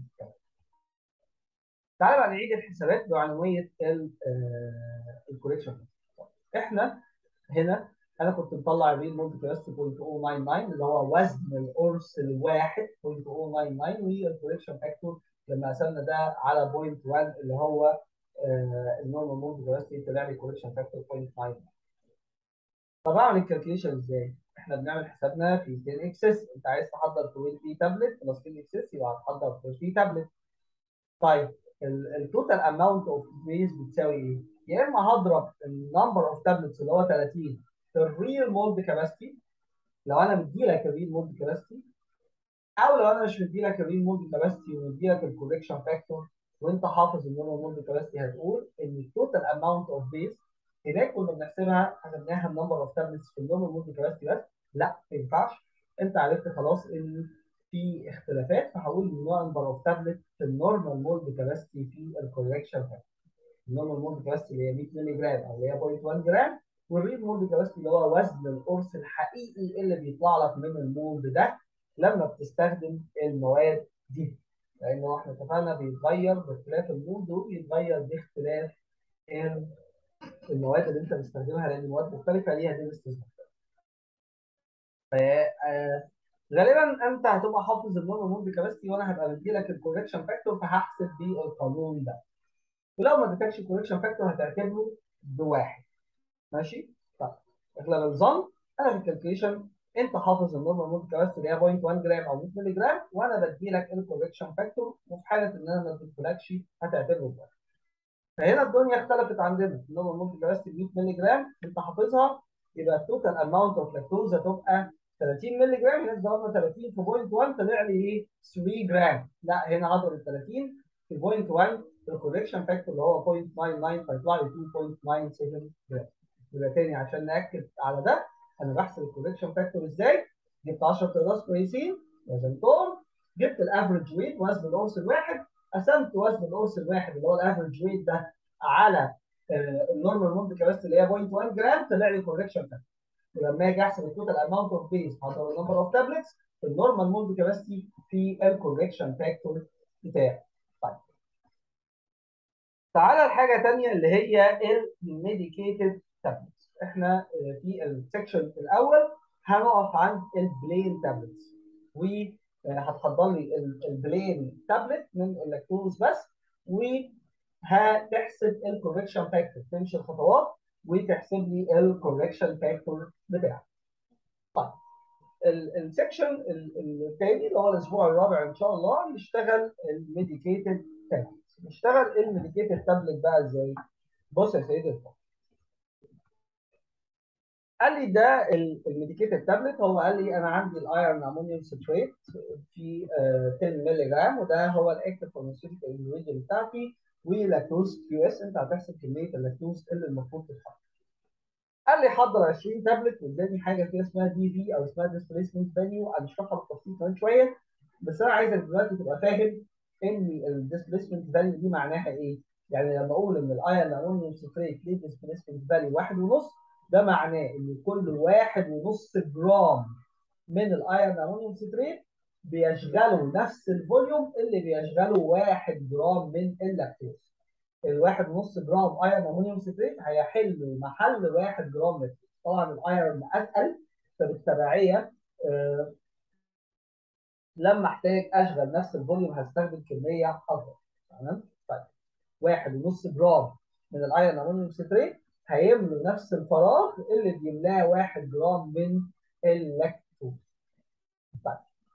تعالى بقى نعيد الحسابات بعنويه الكوركشن احنا هنا انا كنت مطلع الريل مولد كباستي 0.099 اللي هو وزن القرص الواحد 0.099 والكوريكشن فاكتور لما قسمنا ده على 0.1 اللي هو النورمال مولد كباستي طلع لي كوريكشن فاكتور 0.9 طب اعمل الكالكوليشن ازاي؟ احنا بنعمل حسابنا في 10 اكسس انت عايز تحضر 20 تابلت بلس 10 اكسس يبقى هتحضر 30 تابلت طيب التوتال اماونت اوف سبيس بتساوي ايه؟ يا اما هضرب النمبر اوف تابلتس اللي هو 30 في الريل مولد كاباسيتي لو انا مدي لك الريل مولد كاباسيتي او لو انا مش مدي لك الريل مولد كاباسيتي ومدي لك الكوريكشن فاكتور وانت حافظ النورمال مولد كاباسيتي هتقول ان التوتال اماونت اوف بيس هناك كنا بنحسبها حسبناها النمبر اوف تابلتس في النورمال مولد كاباسيتي بس لا ما ينفعش انت عرفت خلاص ان في اختلافات فهقول النمبر اوف تابلت في النورمال مولد كاباسيتي في الكوريكشن فاكتور النورمال مولد كاباسيتي اللي هي 100 مللي جرام او اللي هي 0.1 جرام والريد مولد كاباسيتي اللي هو وزن القرص الحقيقي اللي بيطلع لك من المولد ده لما بتستخدم المواد دي لانه احنا اتفقنا بيتغير باختلاف المولد وبيتغير باختلاف المواد اللي انت بتستخدمها لان المواد مختلفه ليها دينستيز مختلفه. غالبا انت هتبقى حافظ النورمال مولد كاباسيتي وانا هبقى مدي لك الكوركشن فاكتور فهحسب بيه القانون ده. ولو ما اديتكش الكوركشن فاكتور هتعتبره بواحد. ماشي؟ طيب اغلب الظن انا في الكالكوليشن انت حافظ النورمال مولد كاباسيتي اللي هي 0.1 جرام او 100 مللي جرام وانا بدي لك الكوركشن فاكتور وفي حاله ان انا ما اديتلكش هتعتبره بواحد. فهنا الدنيا اختلفت عندنا النورمال مولد كاباسيتي 100 مللي جرام انت حافظها يبقى التوتال اماونت اوف لاكتوز هتبقى 30 مللي جرام هناك ضربنا 30 في بوينت 1 طلع لي ايه 3 جرام لا هنا هضرب ال 30 في بوينت 1 الكوركشن فاكتور اللي هو 0.99 فيطلع لي 2.97 جرام يبقى تاني عشان ناكد على ده انا بحسب الكوركشن فاكتور ازاي جبت 10 قياس كويسين وزنتهم جبت الافرج ويت وزن القرص الواحد قسمت وزن القرص الواحد اللي هو الافرج ويت ده على النورمال مولد كاباسيتي اللي هي 0.1 جرام طلع لي كوركشن فاكتور ولما اجي احسب التوتال اماونت اوف بيز هضرب النمبر اوف تابلتس في النورمال مولد كاباسيتي في الكوركشن فاكتور بتاعي طيب تعالى لحاجه ثانيه اللي هي الميديكيتد تابلتس احنا في السكشن الاول هنقف عند البلين تابلتس وهتحضر لي البلين تابلت من اللاكتوز بس وهتحسب الكوركشن فاكتور تمشي الخطوات وتحسب لي الكوركشن فاكتور بتاعك. طيب السكشن الثاني اللي هو الاسبوع الرابع ان شاء الله نشتغل الميديكيتد تابلت. نشتغل الميديكيتد تابلت بقى ازاي؟ بص يا سيدي الفاضل. قال لي ده الميديكيتد تابلت هو قال لي انا عندي الايرون امونيوم ستريت في 10 مللي جرام وده هو الاكتف فارماسيوتيكال انجريدينت بتاعتي ولاكتوز كيو اس انت هتحسب كميه اللاكتوز اللي المفروض تتحط. قال لي حضر 20 تابلت واداني حاجه كده اسمها دي في او اسمها ديسبيسمنت فاليو هنشرحها بالتفصيل كمان شويه بس انا عايزك دلوقتي تبقى فاهم ان الديسبيسمنت فاليو دي معناها ايه؟ يعني لما اقول ان الايرون امونيوم ستريت ليه ديسبيسمنت فاليو واحد ونص ده معناه ان كل واحد ونص جرام من الايرون امونيوم ستريت بيشغلوا نفس الفوليوم اللي بيشغله واحد جرام من اللاكتوز. الواحد ونص جرام ايرون امونيوم ستريت هيحل محل واحد جرام لاكتوز. طبعا الايرون اتقل فبالتبعيه آه لما احتاج اشغل نفس الفوليوم هستخدم كميه اكبر تمام؟ طيب واحد ونص جرام من الايرون امونيوم ستريت هيملوا نفس الفراغ اللي بيملاه واحد جرام من اللاكتوز. طيب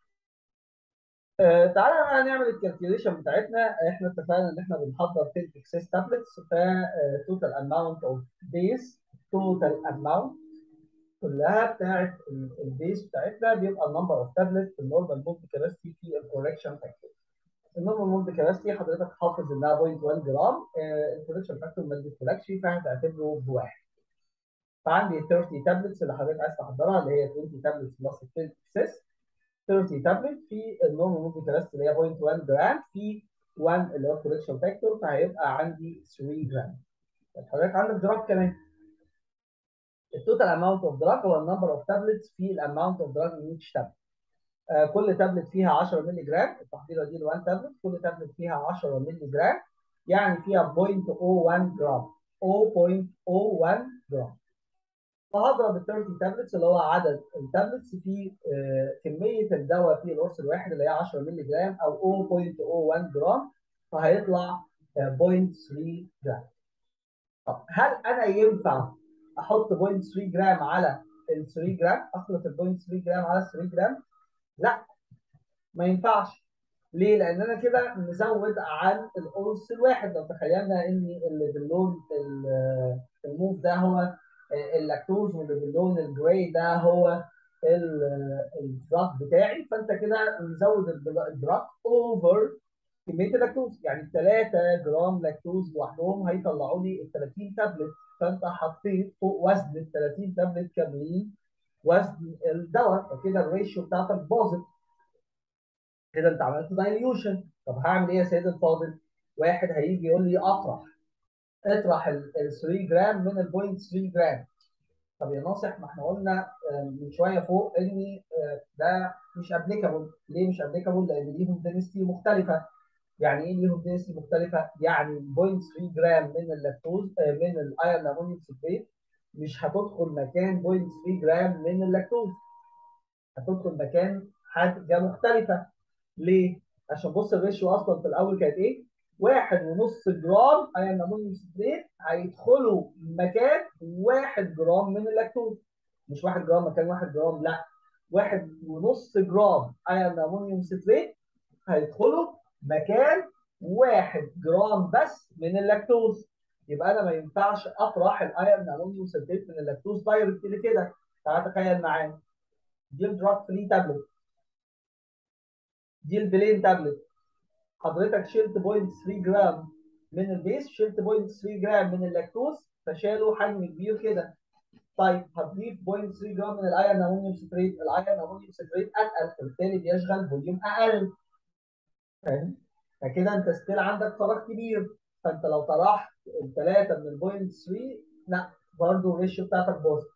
آه تعالى بقى نعمل الكالكوليشن بتاعتنا احنا اتفقنا ان احنا بنحضر 10 اكسس تابلتس ف توتال اماونت اوف بيس توتال اماونت كلها بتاعت البيس بتاعتنا بيبقى النمبر اوف تابلت في النورمال مولد كاباسيتي في الكوركشن فاكتور. النورمال مولد كاباسيتي حضرتك حافظ انها 0.1 جرام الكوركشن فاكتور ما اديتهولكش فهتعتبره بواحد. فعندي 30 تابلتس اللي حضرتك عايز تحضرها اللي هي 20 تابلتس بلس 10 اكسس 30 تابلت في النورمال مولد كاباسيتي اللي هي 0.1 جرام في 1 اللي هو الكوركشن فاكتور فهيبقى عندي 3 جرام. حضرتك عندك دراج كمان. التوتال اماونت اوف دراج هو النمبر اوف تابلتس في الاماونت اوف دراج من ايتش تابلت. آه كل تابلت فيها 10 مللي جرام التحضيره دي ل 1 تابلت كل تابلت فيها 10 مللي جرام يعني فيها 0.01 جرام 0.01 جرام فهضرب ال 30 تابلتس اللي هو عدد التابلتس في آه، كميه الدواء في القرص الواحد اللي هي 10 مللي جرام او 0.01 جرام فهيطلع آه، 0.3 جرام. طب هل انا ينفع احط 0.3 جرام على ال 3 جرام؟ اخلط ال 0.3 جرام على 3 جرام؟ لا ما ينفعش. ليه؟ لان انا كده مزود عن القرص الواحد لو تخيلنا ان اللي باللون ال- الموف ده هو اللاكتوز واللي باللون الجراي ده هو الدراج بتاعي فانت كده مزود الدراج اوفر كميه اللاكتوز يعني 3 جرام لاكتوز لوحدهم هيطلعوا لي ال 30 تابلت فانت حطيت فوق وزن ال 30 تابلت كاملين وزن الدواء فكده الريشيو بتاعتك باظت كده انت عملت دايليوشن طب هعمل ايه يا سيدي الفاضل؟ واحد هيجي يقول لي اطرح اطرح ال 3 جرام من ال 0.3 جرام طب يا ناصح ما احنا قلنا آه، من شويه فوق ان آه، ده مش ابليكابل ليه مش ابليكابل؟ لان ليهم دينستي مختلفه يعني ايه ليهم دينستي مختلفه؟ يعني 0.3 جرام من اللاكتوز آه، من الايرون امونيوم سلفيت مش هتدخل مكان 0.3 جرام من اللاكتوز هتدخل مكان حاجه مختلفه ليه؟ عشان بص الريشيو اصلا في الاول كانت ايه؟ واحد ونص جرام ايرون امونيوم سلفيت هيدخلوا مكان واحد جرام من اللاكتوز مش واحد جرام مكان واحد جرام لا واحد ونص جرام ايرون امونيوم سلفيت هيدخلوا مكان واحد جرام بس من اللاكتوز يبقى انا ما ينفعش اطرح الايرون امونيوم سلفيت من اللاكتوز دايركت كده تعال تخيل معايا دي الدراج فري تابلت دي البلين تابلت حضرتك شلت 0.3 جرام من البيس شلت 0.3 جرام من اللاكتوز فشالوا حجم كبير كده طيب هتضيف 0.3 جرام من الايرون امونيوم ستريت الايرون امونيوم ستريت اتقل فبالتالي بيشغل فوليوم اقل فاهم فكده انت ستيل عندك فراغ كبير فانت لو طرحت الثلاثه من ال 0.3 لا برضه الريشيو بتاعتك باظت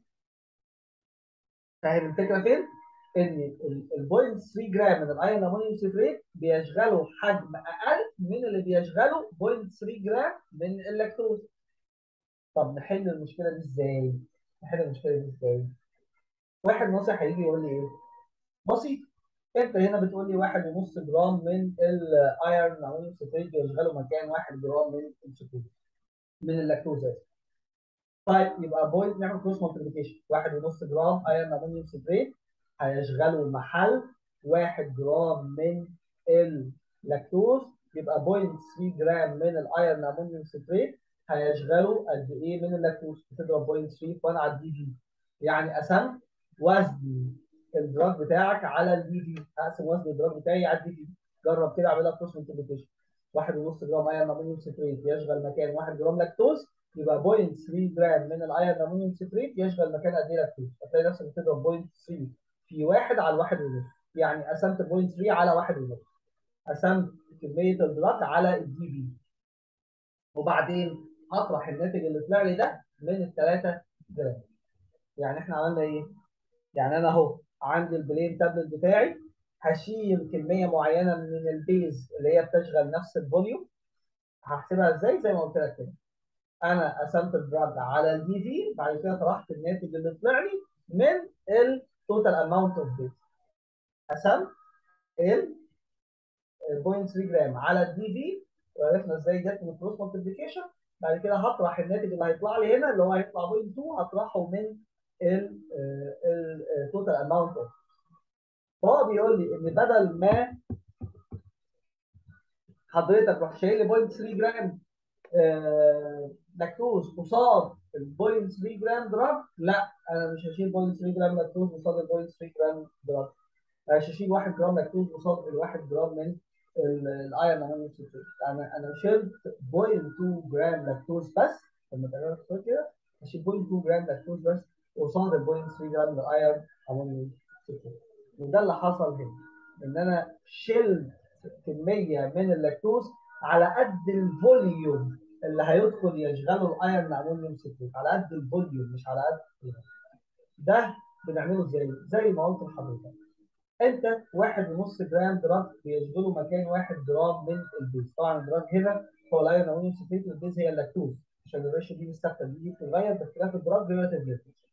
فاهم الفكره فين؟ ان ال 0.3 جرام من الايرون امونيوم سيتريت بيشغلوا حجم اقل من اللي بيشغله 0.3 جرام من اللاكتوز. طب نحل المشكله دي ازاي؟ نحل المشكله دي ازاي؟ واحد ناصح هيجي يقول لي ايه؟ بسيط انت هنا بتقول لي واحد ونص جرام من الايرون امونيوم سيتريت بيشغلوا مكان واحد جرام من السكروز من اللاكتوز اسف. طيب يبقى بوينت نعمل كروس مالتيبيكيشن واحد ونص جرام ايرون امونيوم سيتريت هيشغلوا محل 1 جرام من اللاكتوز يبقى 0.3 جرام من الايرون امونيوم سيتريت هيشغلوا قد ايه من اللاكتوز بتضرب 0.3 في 1 على الدي في يعني قسمت وزن الدراج بتاعك على الدي في اقسم وزن الدراج بتاعي على الدي في جرب كده اعملها كروس مالتيبيكيشن 1 ونص جرام ايرون امونيوم سيتريت يشغل مكان 1 جرام لاكتوز يبقى 0.3 جرام من الايرون امونيوم سيتريت يشغل مكان قد ايه لاكتوز هتلاقي نفسك بتضرب 0.3 في واحد على الواحد ونص يعني قسمت 0.3 على واحد ونص قسمت كميه الدراج على الدي في وبعدين هطرح الناتج اللي طلع لي ده من الثلاثه جرام يعني احنا عملنا ايه؟ يعني انا اهو عندي البلين تابلت بتاعي هشيل كميه معينه من البيز اللي هي بتشغل نفس الفوليوم هحسبها ازاي؟ زي ما قلت لك كده انا قسمت الدراج على الدي في بعد كده طرحت الناتج اللي طلع لي من التوتال اماونت اوف بيز قسمت ال 0.3 جرام على الدي في وعرفنا ازاي جت من الكروس مالتيبيكيشن بعد كده هطرح الناتج اللي هيطلع لي هنا اللي هو هيطلع 0.2 هطرحه من التوتال اماونت اوف فهو بيقول لي ان بدل ما حضرتك رحت شايل لي 0.3 جرام لاكتوز قصاد ال 0.3 جرام دراج لا انا مش هشيل 0.3 جرام لاكتوز قصاد ال 0.3 جرام دراج مش هشيل 1 جرام لاكتوز قصاد ال 1 جرام من الايرون امونيوم سلفيت انا انا شلت 0.2 جرام لاكتوز بس لما تعملها كده هشيل 0.2 جرام لاكتوز بس قصاد ال 0.3 جرام من الايرون امونيوم سلفيت وده اللي حصل هنا ان انا شلت كميه من اللاكتوز على قد الفوليوم اللي هيدخل يشغله الايرون امونيوم سلفيت على قد الفوليوم مش على قد ده بنعمله ازاي؟ زي ما قلت لحضرتك انت واحد ونص جرام دراج بيشغلوا مكان واحد جرام من البيز طبعا الدراج هنا هو الايرون امونيوم سلفيت والبيز هي اللاكتوز عشان الريشيو دي مستخدم دي بتتغير باختلاف الدراج ريلاتيف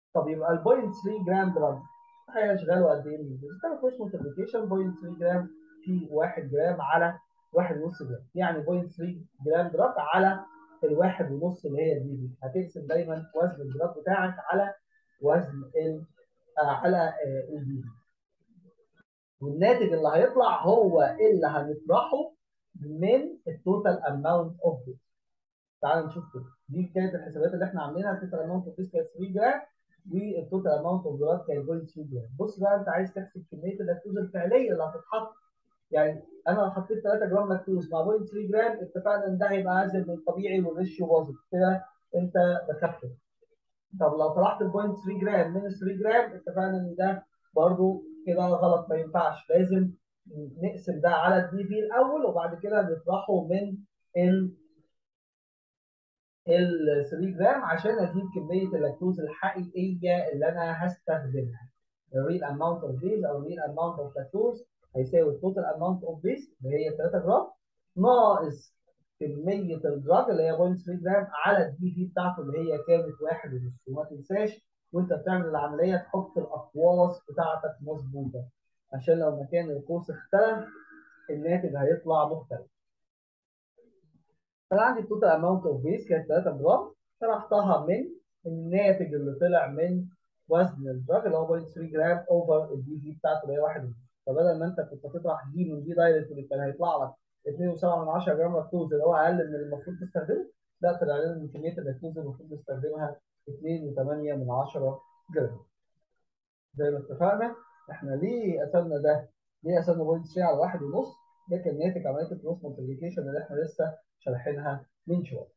طب يبقى ال 0.3 جرام دراج هيشغله قد ايه من البيز؟ كان كويس ملتبليكيشن 0.3 جرام في 1 جرام على 1.5 جرام يعني 0.3 جرام دراج على الواحد ونص اللي هي الدي بي هتقسم دايما وزن الدراج بتاعك على وزن ال آه على الدي بي والناتج اللي هيطلع هو اللي هنطرحه من التوتال اماونت اوف ديز تعال نشوف كده دي كانت الحسابات اللي احنا عاملينها التوتال اماونت اوف ديز كانت 3 جرام والتوتال اماونت اوف دولار كان 0.3 جرام بص بقى انت عايز تحسب كميه اللاكتوز الفعليه اللي هتتحط يعني انا لو حطيت 3 جرام لاكتوز مع 0.3 جرام اتفقنا ان ده هيبقى اعزل من الطبيعي والريشيو باظت كده انت دخلت طب لو طرحت ال 0.3 جرام من ال 3 جرام اتفقنا ان ده برضو كده غلط ما ينفعش لازم نقسم ده على الدي في الاول وبعد كده نطرحه من ال ال 3 جرام عشان اجيب كميه اللاكتوز الحقيقيه اللي انا هستخدمها الريل اماونت اوف ديز او الريل اماونت اوف لاكتوز هيساوي التوتال اماونت اوف ديز اللي هي 3 جرام ناقص كميه الدراج اللي هي 0.3 جرام على الدي في بتاعته اللي هي كانت واحد ونص وما تنساش وانت بتعمل العمليه تحط الاقواس بتاعتك مظبوطه عشان لو مكان القوس اختلف الناتج هيطلع مختلف. فانا عندي التوتال اماونت اوف بيس كانت 3 جرام طرحتها من الناتج اللي طلع من وزن الدراج اللي هو 0.3 جرام اوفر الدي في بتاعته اللي هي 1 ونص فبدل ما انت كنت هتطرح دي من دي دايركت اللي كان هيطلع لك 2.7 جرام لاكتوز اللي هو اقل من المفروض تستخدمه لا طلع لنا ان كميه اللاكتوز المفروض نستخدمها 2.8 جرام زي ما اتفقنا احنا ليه قسمنا ده؟ ليه قسمنا بوينت 3 على واحد ونص؟ ده كان ناتج عمليه الكروس مالتيبيكيشن اللي احنا لسه شارحينها من شويه.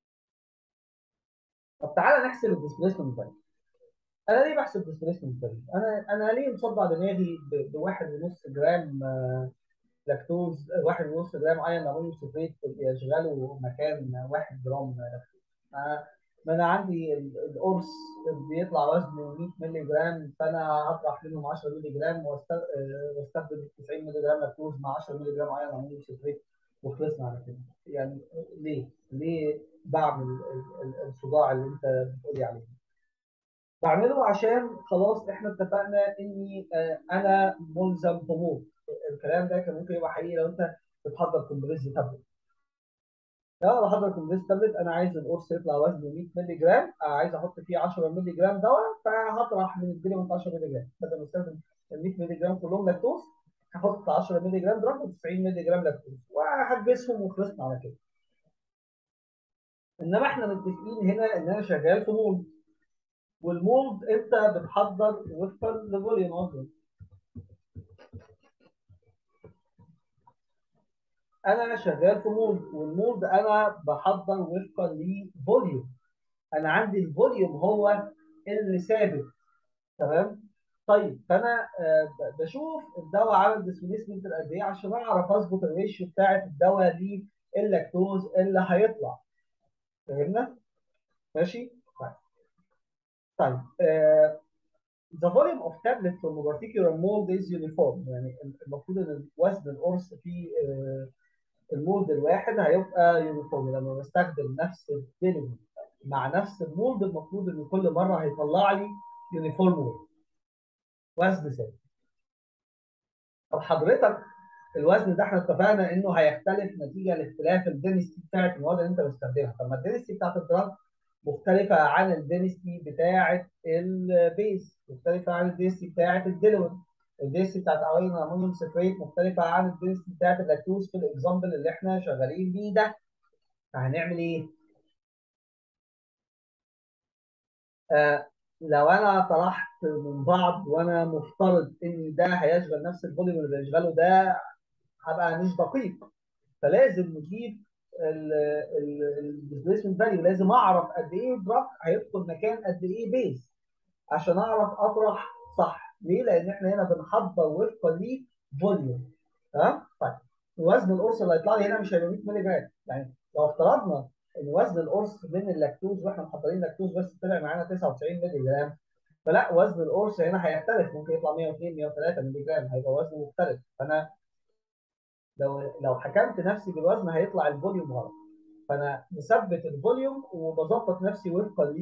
طب تعالى نحسب الديسبيسمنت فاليو. انا ليه بحسب الديسبيسمنت فاليو؟ انا انا ليه مصدع دماغي بواحد ونص جرام لاكتوز واحد ونص جرام ايون امونيوم سلفيت يشغله مكان واحد جرام لاكتوز. ما انا عندي القرص بيطلع وزنه 100 مللي جرام فانا هطرح منهم 10 مللي جرام واستخدم 90 مللي جرام لاكتوز مع 10 مللي جرام ايون امونيوم سلفيت وخلصنا على كده يعني ليه؟ ليه بعمل الصداع اللي انت بتقولي عليه؟ بعمله عشان خلاص احنا اتفقنا اني انا ملزم بموت الكلام ده كان ممكن يبقى حقيقي لو انت بتحضر كومبريز تابلت لو انا بحضر كومبريز تابلت انا عايز القرص يطلع وزنه 100 مللي جرام عايز احط فيه 10 مللي جرام دواء فهطرح من الجرام 10 مللي جرام بدل ما استخدم ال 100 مللي جرام كلهم لاكتوز هحط 10 مللي جرام دراج و90 مللي جرام لاكتوز وهحبسهم وخلصنا على كده انما احنا متفقين هنا ان انا شغال في مولد والمولد انت بتحضر وفقا لفوليوم اصلا انا شغال في مولد والمولد انا بحضر وفقا لفوليوم انا عندي الفوليوم هو اللي ثابت تمام طيب فانا بشوف الدواء عامل ديسبيسمنت قد ايه عشان اعرف اظبط الريشيو بتاعت الدواء للاكتوز اللي هيطلع فهمنا؟ ماشي؟ طيب طيب the volume of tablet from a particular mold is uniform يعني المفروض ان وزن القرص في المولد الواحد هيبقى يونيفورم لما بستخدم نفس الديليفري مع نفس المولد المفروض ان كل مره هيطلع لي يونيفورم وزن وزن ثابت طب حضرتك الوزن ده احنا اتفقنا انه هيختلف نتيجه لاختلاف الدنستي بتاعت المواد اللي انت بتستخدمها طب ما الدنستي بتاعت الدراج مختلفه عن الدنستي بتاعت البيس مختلفه عن الدنستي بتاعت الديلون الدنستي بتاعت ايون امونيوم سكريت مختلفه عن الدنستي بتاعت اللاكتوز في الاكزامبل اللي احنا شغالين بيه ده فهنعمل ايه؟ آه لو انا طرحت من بعض وانا مفترض ان ده هيشغل نفس الفوليوم اللي بيشغله ده هبقى مش دقيق فلازم نجيب الديسبيسمنت فاليو لازم اعرف قد ايه دراج هيدخل مكان قد ايه بيز عشان اعرف اطرح صح ليه؟ لان احنا هنا بنحضر وفقا لفوليوم تمام؟ طيب وزن القرص اللي هيطلع لي هنا مش هيبقى 100 مللي جرام يعني لو افترضنا ان وزن القرص من اللاكتوز واحنا محضرين لاكتوز بس طلع معانا 99 مللي جرام فلا وزن القرص هنا هيختلف ممكن يطلع 102 103 مللي جرام هيبقى وزنه مختلف فانا لو لو حكمت نفسي بالوزن هيطلع الفوليوم غلط فانا مثبت الفوليوم وبظبط نفسي وفقا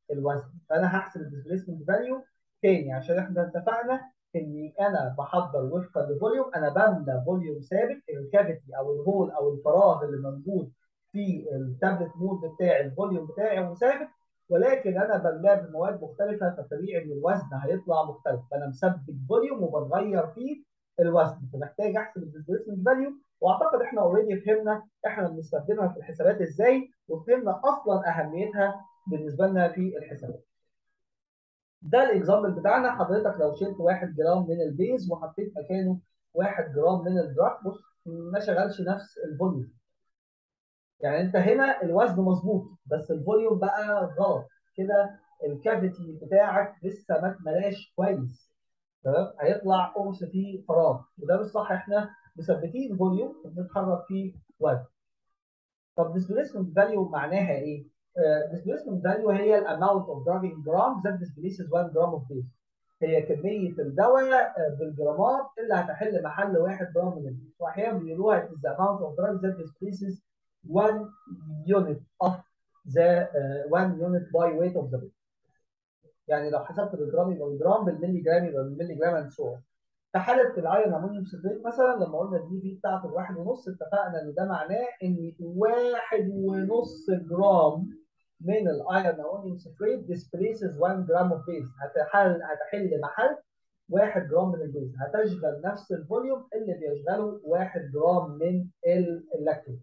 الوزن فانا هحسب الديسبيسمنت فاليو تاني عشان احنا اتفقنا اني انا بحضر وفقا لفوليوم انا بملى فوليوم ثابت الكافيتي او الهول او الفراغ اللي موجود في التابلت مود بتاعي الفوليوم بتاعي ثابت ولكن انا بملاه بمواد مختلفه فطبيعي ان الوزن هيطلع مختلف فانا مثبت فوليوم وبنغير فيه الوزن فمحتاج احسب الديسبيسمنت فاليو واعتقد احنا اوريدي فهمنا احنا بنستخدمها في الحسابات ازاي وفهمنا اصلا اهميتها بالنسبه لنا في الحسابات. ده الاكزامبل بتاعنا حضرتك لو شلت 1 جرام من البيز وحطيت مكانه 1 جرام من الدراك بص ما شغلش نفس الفوليوم. يعني انت هنا الوزن مظبوط بس الفوليوم بقى غلط كده الكافيتي بتاعك لسه ما اتملاش كويس تمام هيطلع قرص فيه فراغ وده مش صح احنا مثبتين فوليوم وبنتحرك فيه وزن. طب displacement value معناها ايه؟ uh, displacement value هي الاماونت اوف drug in gram that displaces 1 gram of base. هي كميه الدواء بالجرامات اللي هتحل محل 1 جرام من البيس واحيانا بيقولوها is the amount of drug that displaces 1 unit of the uh, 1 unit by weight of the base. يعني لو حسبت بالجرام يبقى بالجرام بالملي جرام يبقى بالملي جرام اند سو في حاله الايرون امونيوم سيتريت مثلا لما قلنا الدي في بتاعته الواحد ونص اتفقنا ان ده معناه ان واحد ونص جرام من الايرون امونيوم سيتريت ديسبليسز 1 جرام اوف بيز هتحل هتحل محل 1 جرام من البيز هتشغل نفس الفوليوم اللي بيشغله 1 جرام من اللاكتوز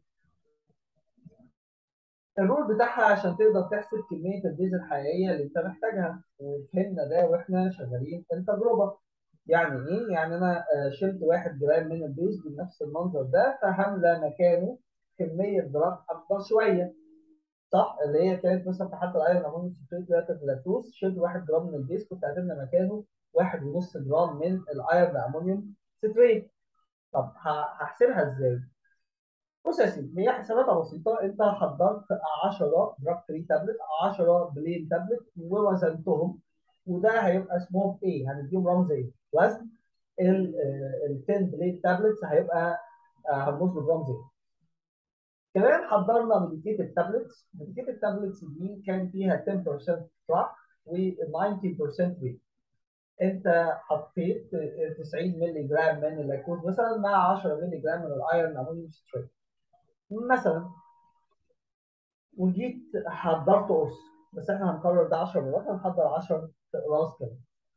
الرول بتاعها عشان تقدر تحسب كميه البيز الحقيقيه اللي انت محتاجها وفهمنا ده واحنا شغالين في التجربه يعني ايه؟ يعني انا شلت 1 جرام من البيز بنفس المنظر ده فهملى مكانه كميه دراج اكبر شويه صح؟ اللي هي كانت مثلا في حتى الايرون امونيوم سيتريت ثلاثه لاكتوز شلت 1 جرام من البيز كنت هتملى مكانه 1.5 جرام من الايرون امونيوم سيتريت طب هحسبها ازاي؟ بص يا سيدي هي حساباتها بسيطه انت حضرت 10 دراج فري تابلت 10 بلين تابلت ووزنتهم وده هيبقى اسمهم ايه؟ هنديهم رمز ايه؟ وزن ال 10 بليت تابلتس هيبقى هنبص بالرمز ايه؟ كمان حضرنا ميديكيتد تابلتس ميديكيتد تابلتس دي كان فيها 10% تراك و 90% ويت انت حطيت 90 مللي جرام من اللاكتوز مثلا مع 10 مللي جرام من الايرون امونيوم ستريت مثلا وجيت حضرت قرص بس احنا هنكرر ده 10 مرات هنحضر 10 اقراص كده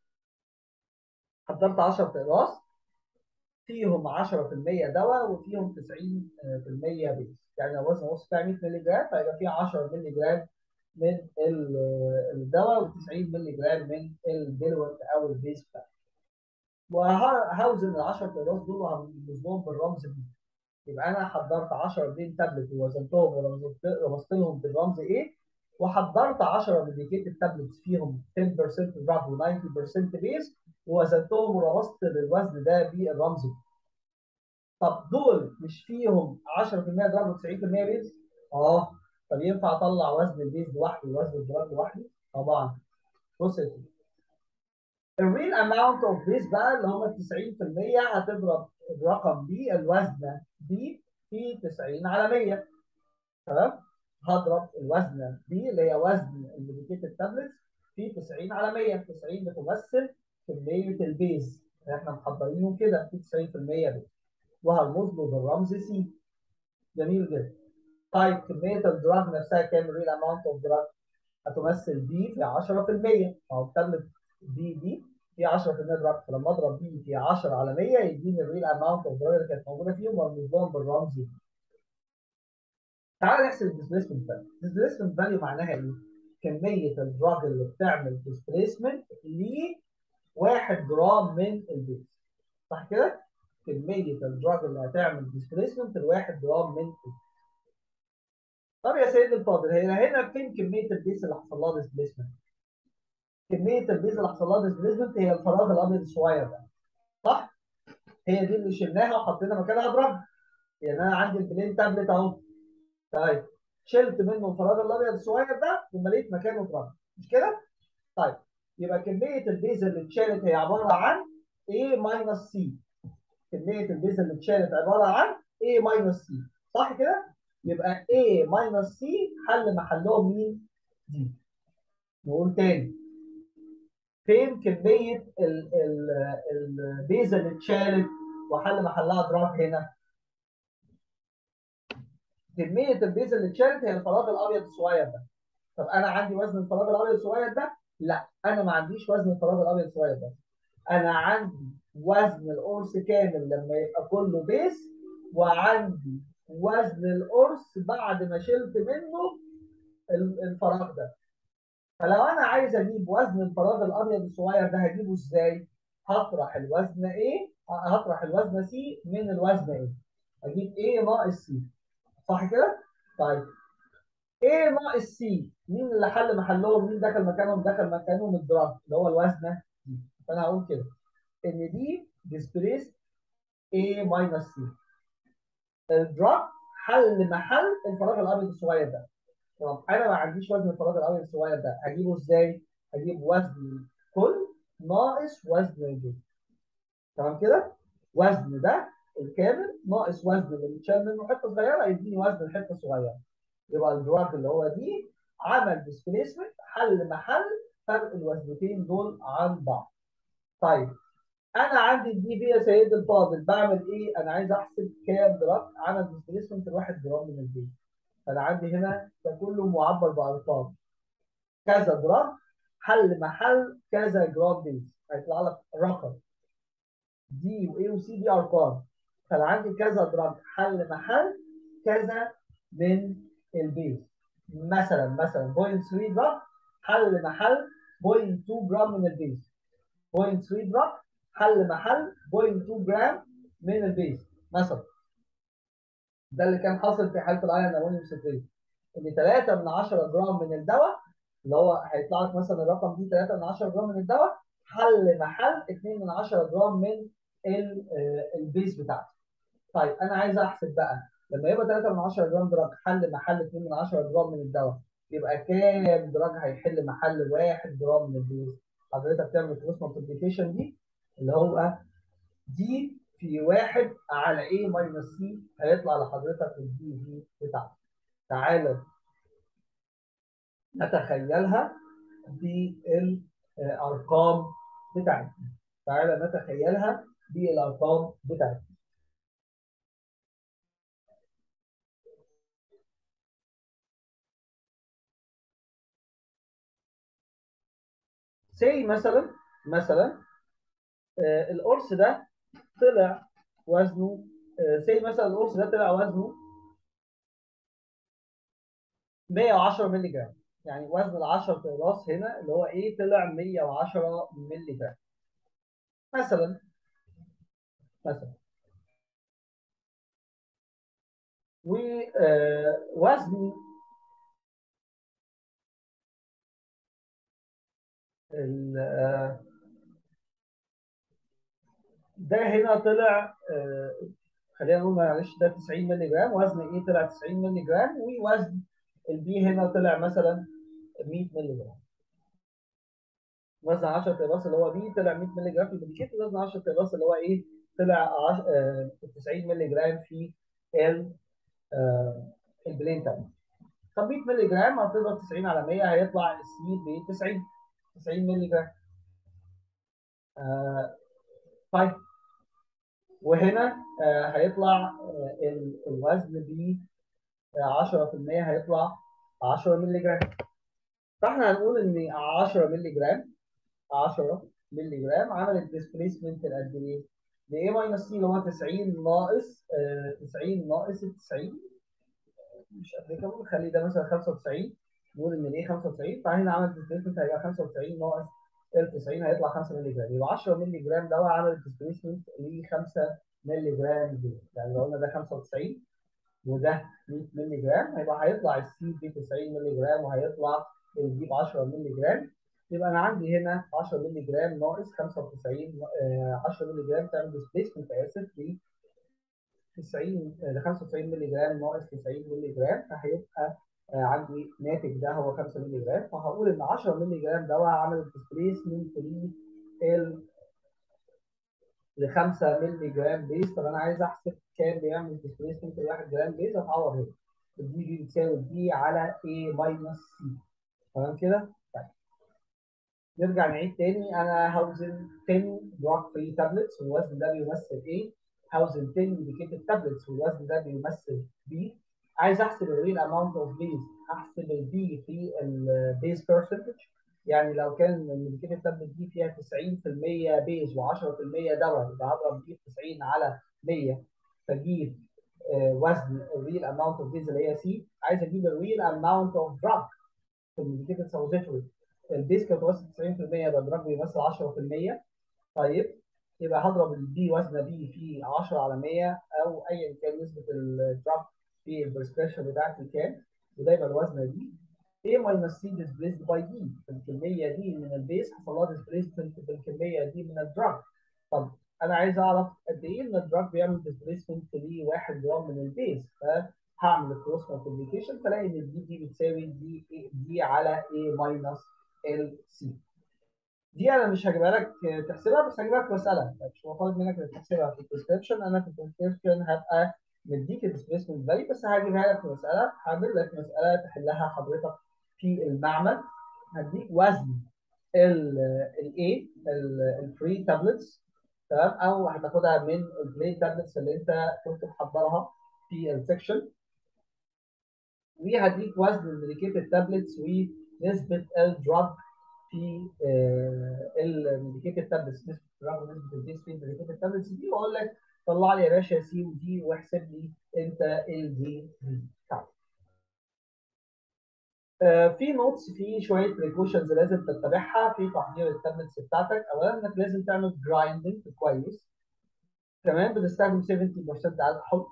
حضرت 10 اقراص فيهم 10% دواء وفيهم 90% بيز يعني لو وزن القرص بتاعي 100 مللي جرام فيبقى فيه 10 مللي جرام من الدواء و90 مللي جرام من الديلوانت او البيز بتاعي وهوزن ال 10 اقراص دول وهنوزنهم بالرمز بي يبقى انا حضرت 10 بلين تابلت ووزنتهم ورمزت لهم بالرمز ايه وحضرت 10 ميديكيتد تابلتس فيهم 10% دراج و90% بيز ووزنتهم ورمزت للوزن ده بالرمز دي. طب دول مش فيهم 10% دراج و90% بيز؟ اه طب ينفع اطلع وزن البيز لوحده ووزن الدراج لوحده؟ طبعا بص يا سيدي الريل اماونت اوف بيز بقى اللي هم 90% هتضرب الرقم دي الوزن دي في 90 على 100 تمام؟ هضرب الوزن دي اللي هي وزن الميديكيتد تابلتس في 90 على 100 90 بتمثل كميه البيز اللي احنا محضرينه كده في 90% بيز وهرمز له بالرمز سي جميل جدا طيب كميه الدراج نفسها كام ريل اماونت اوف دراج هتمثل دي في 10% او التابلت دي دي في 10% دراج فلما اضرب دي في 10 على 100 يديني الريل اماونت اوف دراج اللي كانت موجوده فيهم وارمز لهم بالرمز دي تعال نحسب الديسبيسمنت فاليو الديسبيسمنت فاليو معناها ايه؟ كميه الدراج اللي بتعمل ديسبيسمنت ل 1 جرام من البيز صح كده؟ كميه الدراج اللي هتعمل ديسبيسمنت ل 1 جرام من البيز طب يا سيدي الفاضل هنا هنا فين كميه البيز اللي حصل لها ديسبيسمنت؟ كميه البيز اللي حصل لها ديسبيسمنت هي الفراغ الابيض الصغير ده صح؟ هي دي اللي شلناها وحطينا مكانها دراج يعني انا عندي البلين تابلت اهو طيب شلت منه الفراغ الابيض الصغير ده ومليت مكانه دراج مش كده؟ طيب يبقى كميه البيز اللي اتشالت هي عباره عن A ماينس C كميه البيز اللي اتشالت عباره عن A ماينس C صح كده؟ يبقى A ماينس C حل محلهم مين؟ دي نقول تاني فين كميه البيز اللي اتشالت وحل محلها دراج هنا كميه البيز اللي اتشالت هي الفراغ الابيض الصغير ده طب انا عندي وزن الفراغ الابيض الصغير ده لا انا ما عنديش وزن الفراغ الابيض الصغير ده انا عندي وزن القرص كامل لما يبقى كله بيس وعندي وزن القرص بعد ما شلت منه الفراغ ده فلو انا عايز اجيب وزن الفراغ الابيض الصغير ده هجيبه ازاي هطرح الوزن ايه هطرح الوزن سي من الوزن ايه اجيب ايه ناقص سي صح كده طيب ايه ناقص سي مين اللي حل محلهم مين دخل مكانهم دخل مكانهم الدراج اللي هو الوزنه دي فانا هقول كده ان دي ديسبليس A ماينس C الدراج حل محل الفراغ الابيض الصغير ده طب انا ما عنديش وزن الفراغ الابيض الصغير ده هجيبه ازاي؟ هجيب وزن كل ناقص وزن الجزء تمام كده؟ وزن ده الكامل ناقص وزن اللي متشال منه حته صغيره يديني وزن الحته الصغيره يبقى الدراج اللي هو دي عمل ديسبليسمنت حل محل فرق الوزنتين دول عن بعض طيب انا عندي الدي في يا سيد الفاضل بعمل ايه؟ انا عايز احسب كام جرام عمل ديسبليسمنت الواحد جرام من البيت. فانا عندي هنا ده كله معبر بارقام. كذا جرام حل محل كذا جرام بيس هيطلع لك رقم. دي واي وسي دي ارقام. فانا عندي كذا جرام حل محل كذا من البيس. مثلا مثلا 0.3 جرام حل محل 0.2 جرام من البيس. 0.3 جرام حل محل 0.2 جرام من البيز مثلا ده اللي كان حاصل في حاله الايرون امونيوم سيتريت ان 3 من 10 جرام من الدواء اللي هو هيطلع لك مثلا الرقم دي 3 من 10 جرام من الدواء حل محل 2 من 10 جرام من البيز بتاعتي طيب انا عايز احسب بقى لما يبقى 3 من 10 جرام دراج حل محل 2 من 10 جرام من الدواء يبقى كام دراج هيحل محل 1 جرام من البيز حضرتك تعمل كروس مالتيبيكيشن دي اللي هو دي في واحد على ايه ماينس سي هيطلع لحضرتك الدي في بتاعتك. تعالى نتخيلها بالارقام بتاعتنا. تعالى نتخيلها بالارقام بتاعتنا. سي مثلا مثلا آه القرص ده طلع وزنه سي آه مثلا القرص ده طلع وزنه 110 مللي جرام يعني وزن ال 10 اقراص هنا اللي هو ايه طلع 110 مللي جرام مثلا مثلا ووزن ده هنا طلع خلينا نقول معلش ده 90 مللي جرام وزن ايه طلع 90 مللي جرام ووزن البي هنا طلع مثلا 100 مللي جرام وزن 10 اقراص اللي هو بي طلع 100 مللي جرام في البريكيت وزن 10 اقراص اللي هو ايه طلع 90 مللي جرام في ال البلين تاني طب 100 مللي جرام هتضرب 90 على 100 هيطلع السي ب 90 90 مللي جرام آه طيب وهنا آه هيطلع آه الوزن ب 10% هيطلع 10 مللي جرام فاحنا هنقول ان 10 مللي جرام 10 مللي جرام عملت ديسبيسمنت قد ايه؟ ل A ماينس سي اللي هو 90 ناقص 90 ناقص 90 مش ابليكابل نخلي ده مثلا 95 نقول ان الايه 95 فهنا عمل ديسبيسمنت هيبقى 95 ناقص ال 90 هيطلع 5 مللي جرام يبقى 10 مللي جرام ده عمل ديسبيسمنت ل 5 مللي جرام دي يعني لو قلنا ده 95 وده 100 مللي جرام هيبقى هيطلع السي ب 90 مللي جرام وهيطلع الدي ب 10 مللي جرام يبقى انا عندي هنا 10 مللي جرام ناقص 95 آه 10 مللي جرام تعمل ديسبيسمنت اسف ل 90 ل 95 مللي جرام ناقص 90 مللي جرام فهيبقى آه عندي ناتج ده هو 5 مللي جرام فهقول ان 10 مللي جرام ده عمل ديسبيسمنت ل ل 5 مللي جرام بيز طب انا عايز احسب كام بيعمل ديسبيسمنت ل 1 جرام بيز هتعوض هنا الدي دي بتساوي دي على A ماينس سي تمام كده؟ طيب نرجع نعيد تاني انا هوزن 10 دراج فري تابلتس والوزن ده بيمثل ايه؟ هوزن 10 انديكيتد تابلتس والوزن ده بيمثل بي عايز احسب الريل اماونت اوف بيز هحسب البي في البيز بيرسنتج يعني لو كان الانديكيتد تابلت دي فيها 90% بيز و10% دواء يبقى هضرب دي 90 على 100 فاجيب وزن الريل اماونت اوف بيز اللي هي سي عايز اجيب الريل اماونت اوف دراج في الانديكيتد سبوزيتوري البيز كانت وزن 90% يبقى الدراج بيمثل 10% طيب يبقى هضرب البي وزنه بي في 10 على 100 او ايا كان نسبه الدراج في البريسكريبشن بتاعتي كام وده يبقى الوزنه دي A minus C displaced by D الكميه دي من البيس حصل لها ديسبيسمنت بالكميه دي من الدراج طب انا عايز اعرف قد ايه من الدراج بيعمل ديسبيسمنت ل 1 جرام من البيس فهعمل الكروس مالتيبيكيشن فلاقي ان الدي دي بتساوي دي دي على A minus ال سي دي انا مش هجيبها لك تحسبها بس هجيبها لك مساله مش مطالب منك انك تحسبها في الديسكربشن انا في الديسكربشن هبقى مديك الديسبيسمنت فاليو بس هجيبها لك في مساله هعمل لك مساله تحلها حضرتك في المعمل هديك وزن الاي الفري تابلتس تمام او هتاخدها من البلاي تابلتس اللي انت كنت محضرها في السكشن وهديك وزن الميديكيتد تابلتس ونسبه الدراج في الميديكيتد تابلتس نسبه الدراج ونسبه البيس في الميديكيتد تابلتس دي واقول لك طلع لي يا باشا سي ودي واحسب لي انت الدي دي في نوتس في شويه بريكوشنز لازم تتبعها في تحضير التابلتس بتاعتك اولا انك لازم تعمل جرايندنج كويس كمان بتستخدم 70% الكحول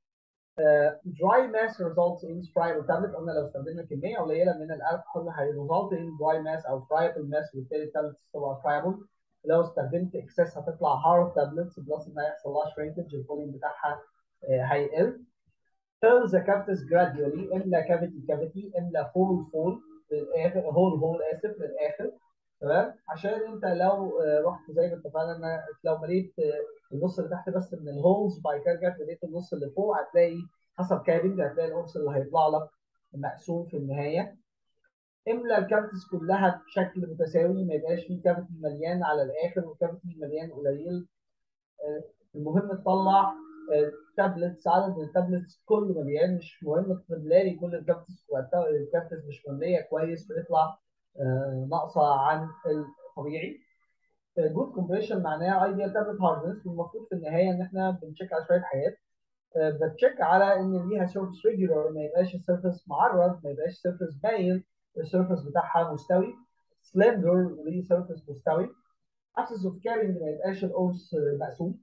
dry mass results in friable tablet قلنا لو استخدمنا كميه قليله من الالكحول هيريزلت in dry mass او friable mass وبالتالي التابلتس تبقى friable لو استخدمت اكسس هتطلع هارد تابلتس بلس ان هيحصل لها شرينكج الفوليوم بتاعها هيقل fill the cavities gradually املى كافيتي كافيتي املى هول فول للاخر هول هول اسف للاخر تمام عشان انت لو رحت زي ما اتفقنا ان لو مليت النص اللي تحت بس من الهولز وبعد كده رجعت مليت النص اللي فوق هتلاقي حسب كابنج هتلاقي القرص اللي هيطلع لك مقسوم في النهايه املى الكافيتيز كلها بشكل متساوي ما يبقاش فيه كافيتي مليان على الاخر وكافيتي مليان قليل المهم تطلع تابلتس عدد التابلتس كله مليان مش مهم تملالي كل الكابتس الكابتس مش ممليه كويس فيطلع ناقصه عن الطبيعي جود كومبريشن معناها ايديال تابلت هاردنس والمفروض في النهايه ان احنا بنشيك على شويه حاجات بتشيك على ان ليها سيرفيس ريجولار ما يبقاش السيرفيس معرض ما يبقاش السيرفيس باين السيرفيس بتاعها مستوي سلندر وليه سيرفيس مستوي absence اوف كارينج ما يبقاش القرص مقسوم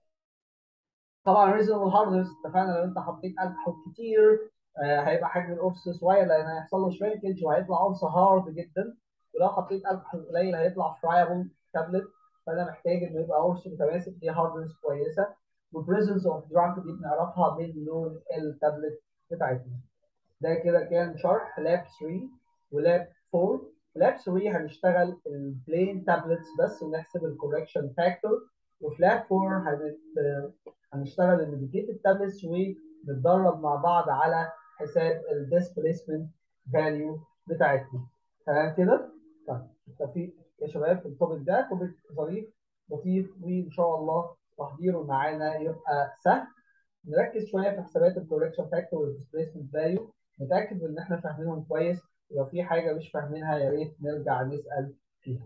طبعا ريزونبل هاردنس اتفقنا لو انت حطيت الكحول كتير آه هيبقى حجم القرص صغير لان هيحصل له شرينكج وهيطلع قرص هارد جدا ولو حطيت الكحول قليل هيطلع فرايبل تابلت فانا محتاج انه يبقى قرص متماسك ليه هاردنس كويسه والبريزنس اوف دراج دي بنعرفها من لون التابلت بتاعتنا ده كده كان شرح لاب 3 ولاب 4 لاب 3 هنشتغل البلين تابلتس بس ونحسب الكوركشن فاكتور وفي لاب 4 هنت هنشتغل الميديكيتد تابلتس ونتدرب مع بعض على حساب الديسبيسمنت فاليو بتاعتنا تمام كده؟ طيب التوفيق يا شباب في التوبيك ده توبيك ظريف لطيف وان شاء الله تحضيره معانا يبقى سهل نركز شويه في حسابات الكوركشن فاكتور والديسبيسمنت فاليو نتاكد ان احنا فاهمينهم كويس ولو في حاجه مش فاهمينها يا ريت نرجع نسال فيها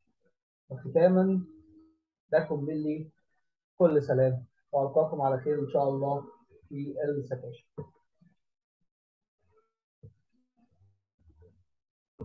وختاما لكم مني كل سلام والقاكم على خير ان شاء الله في السكاشن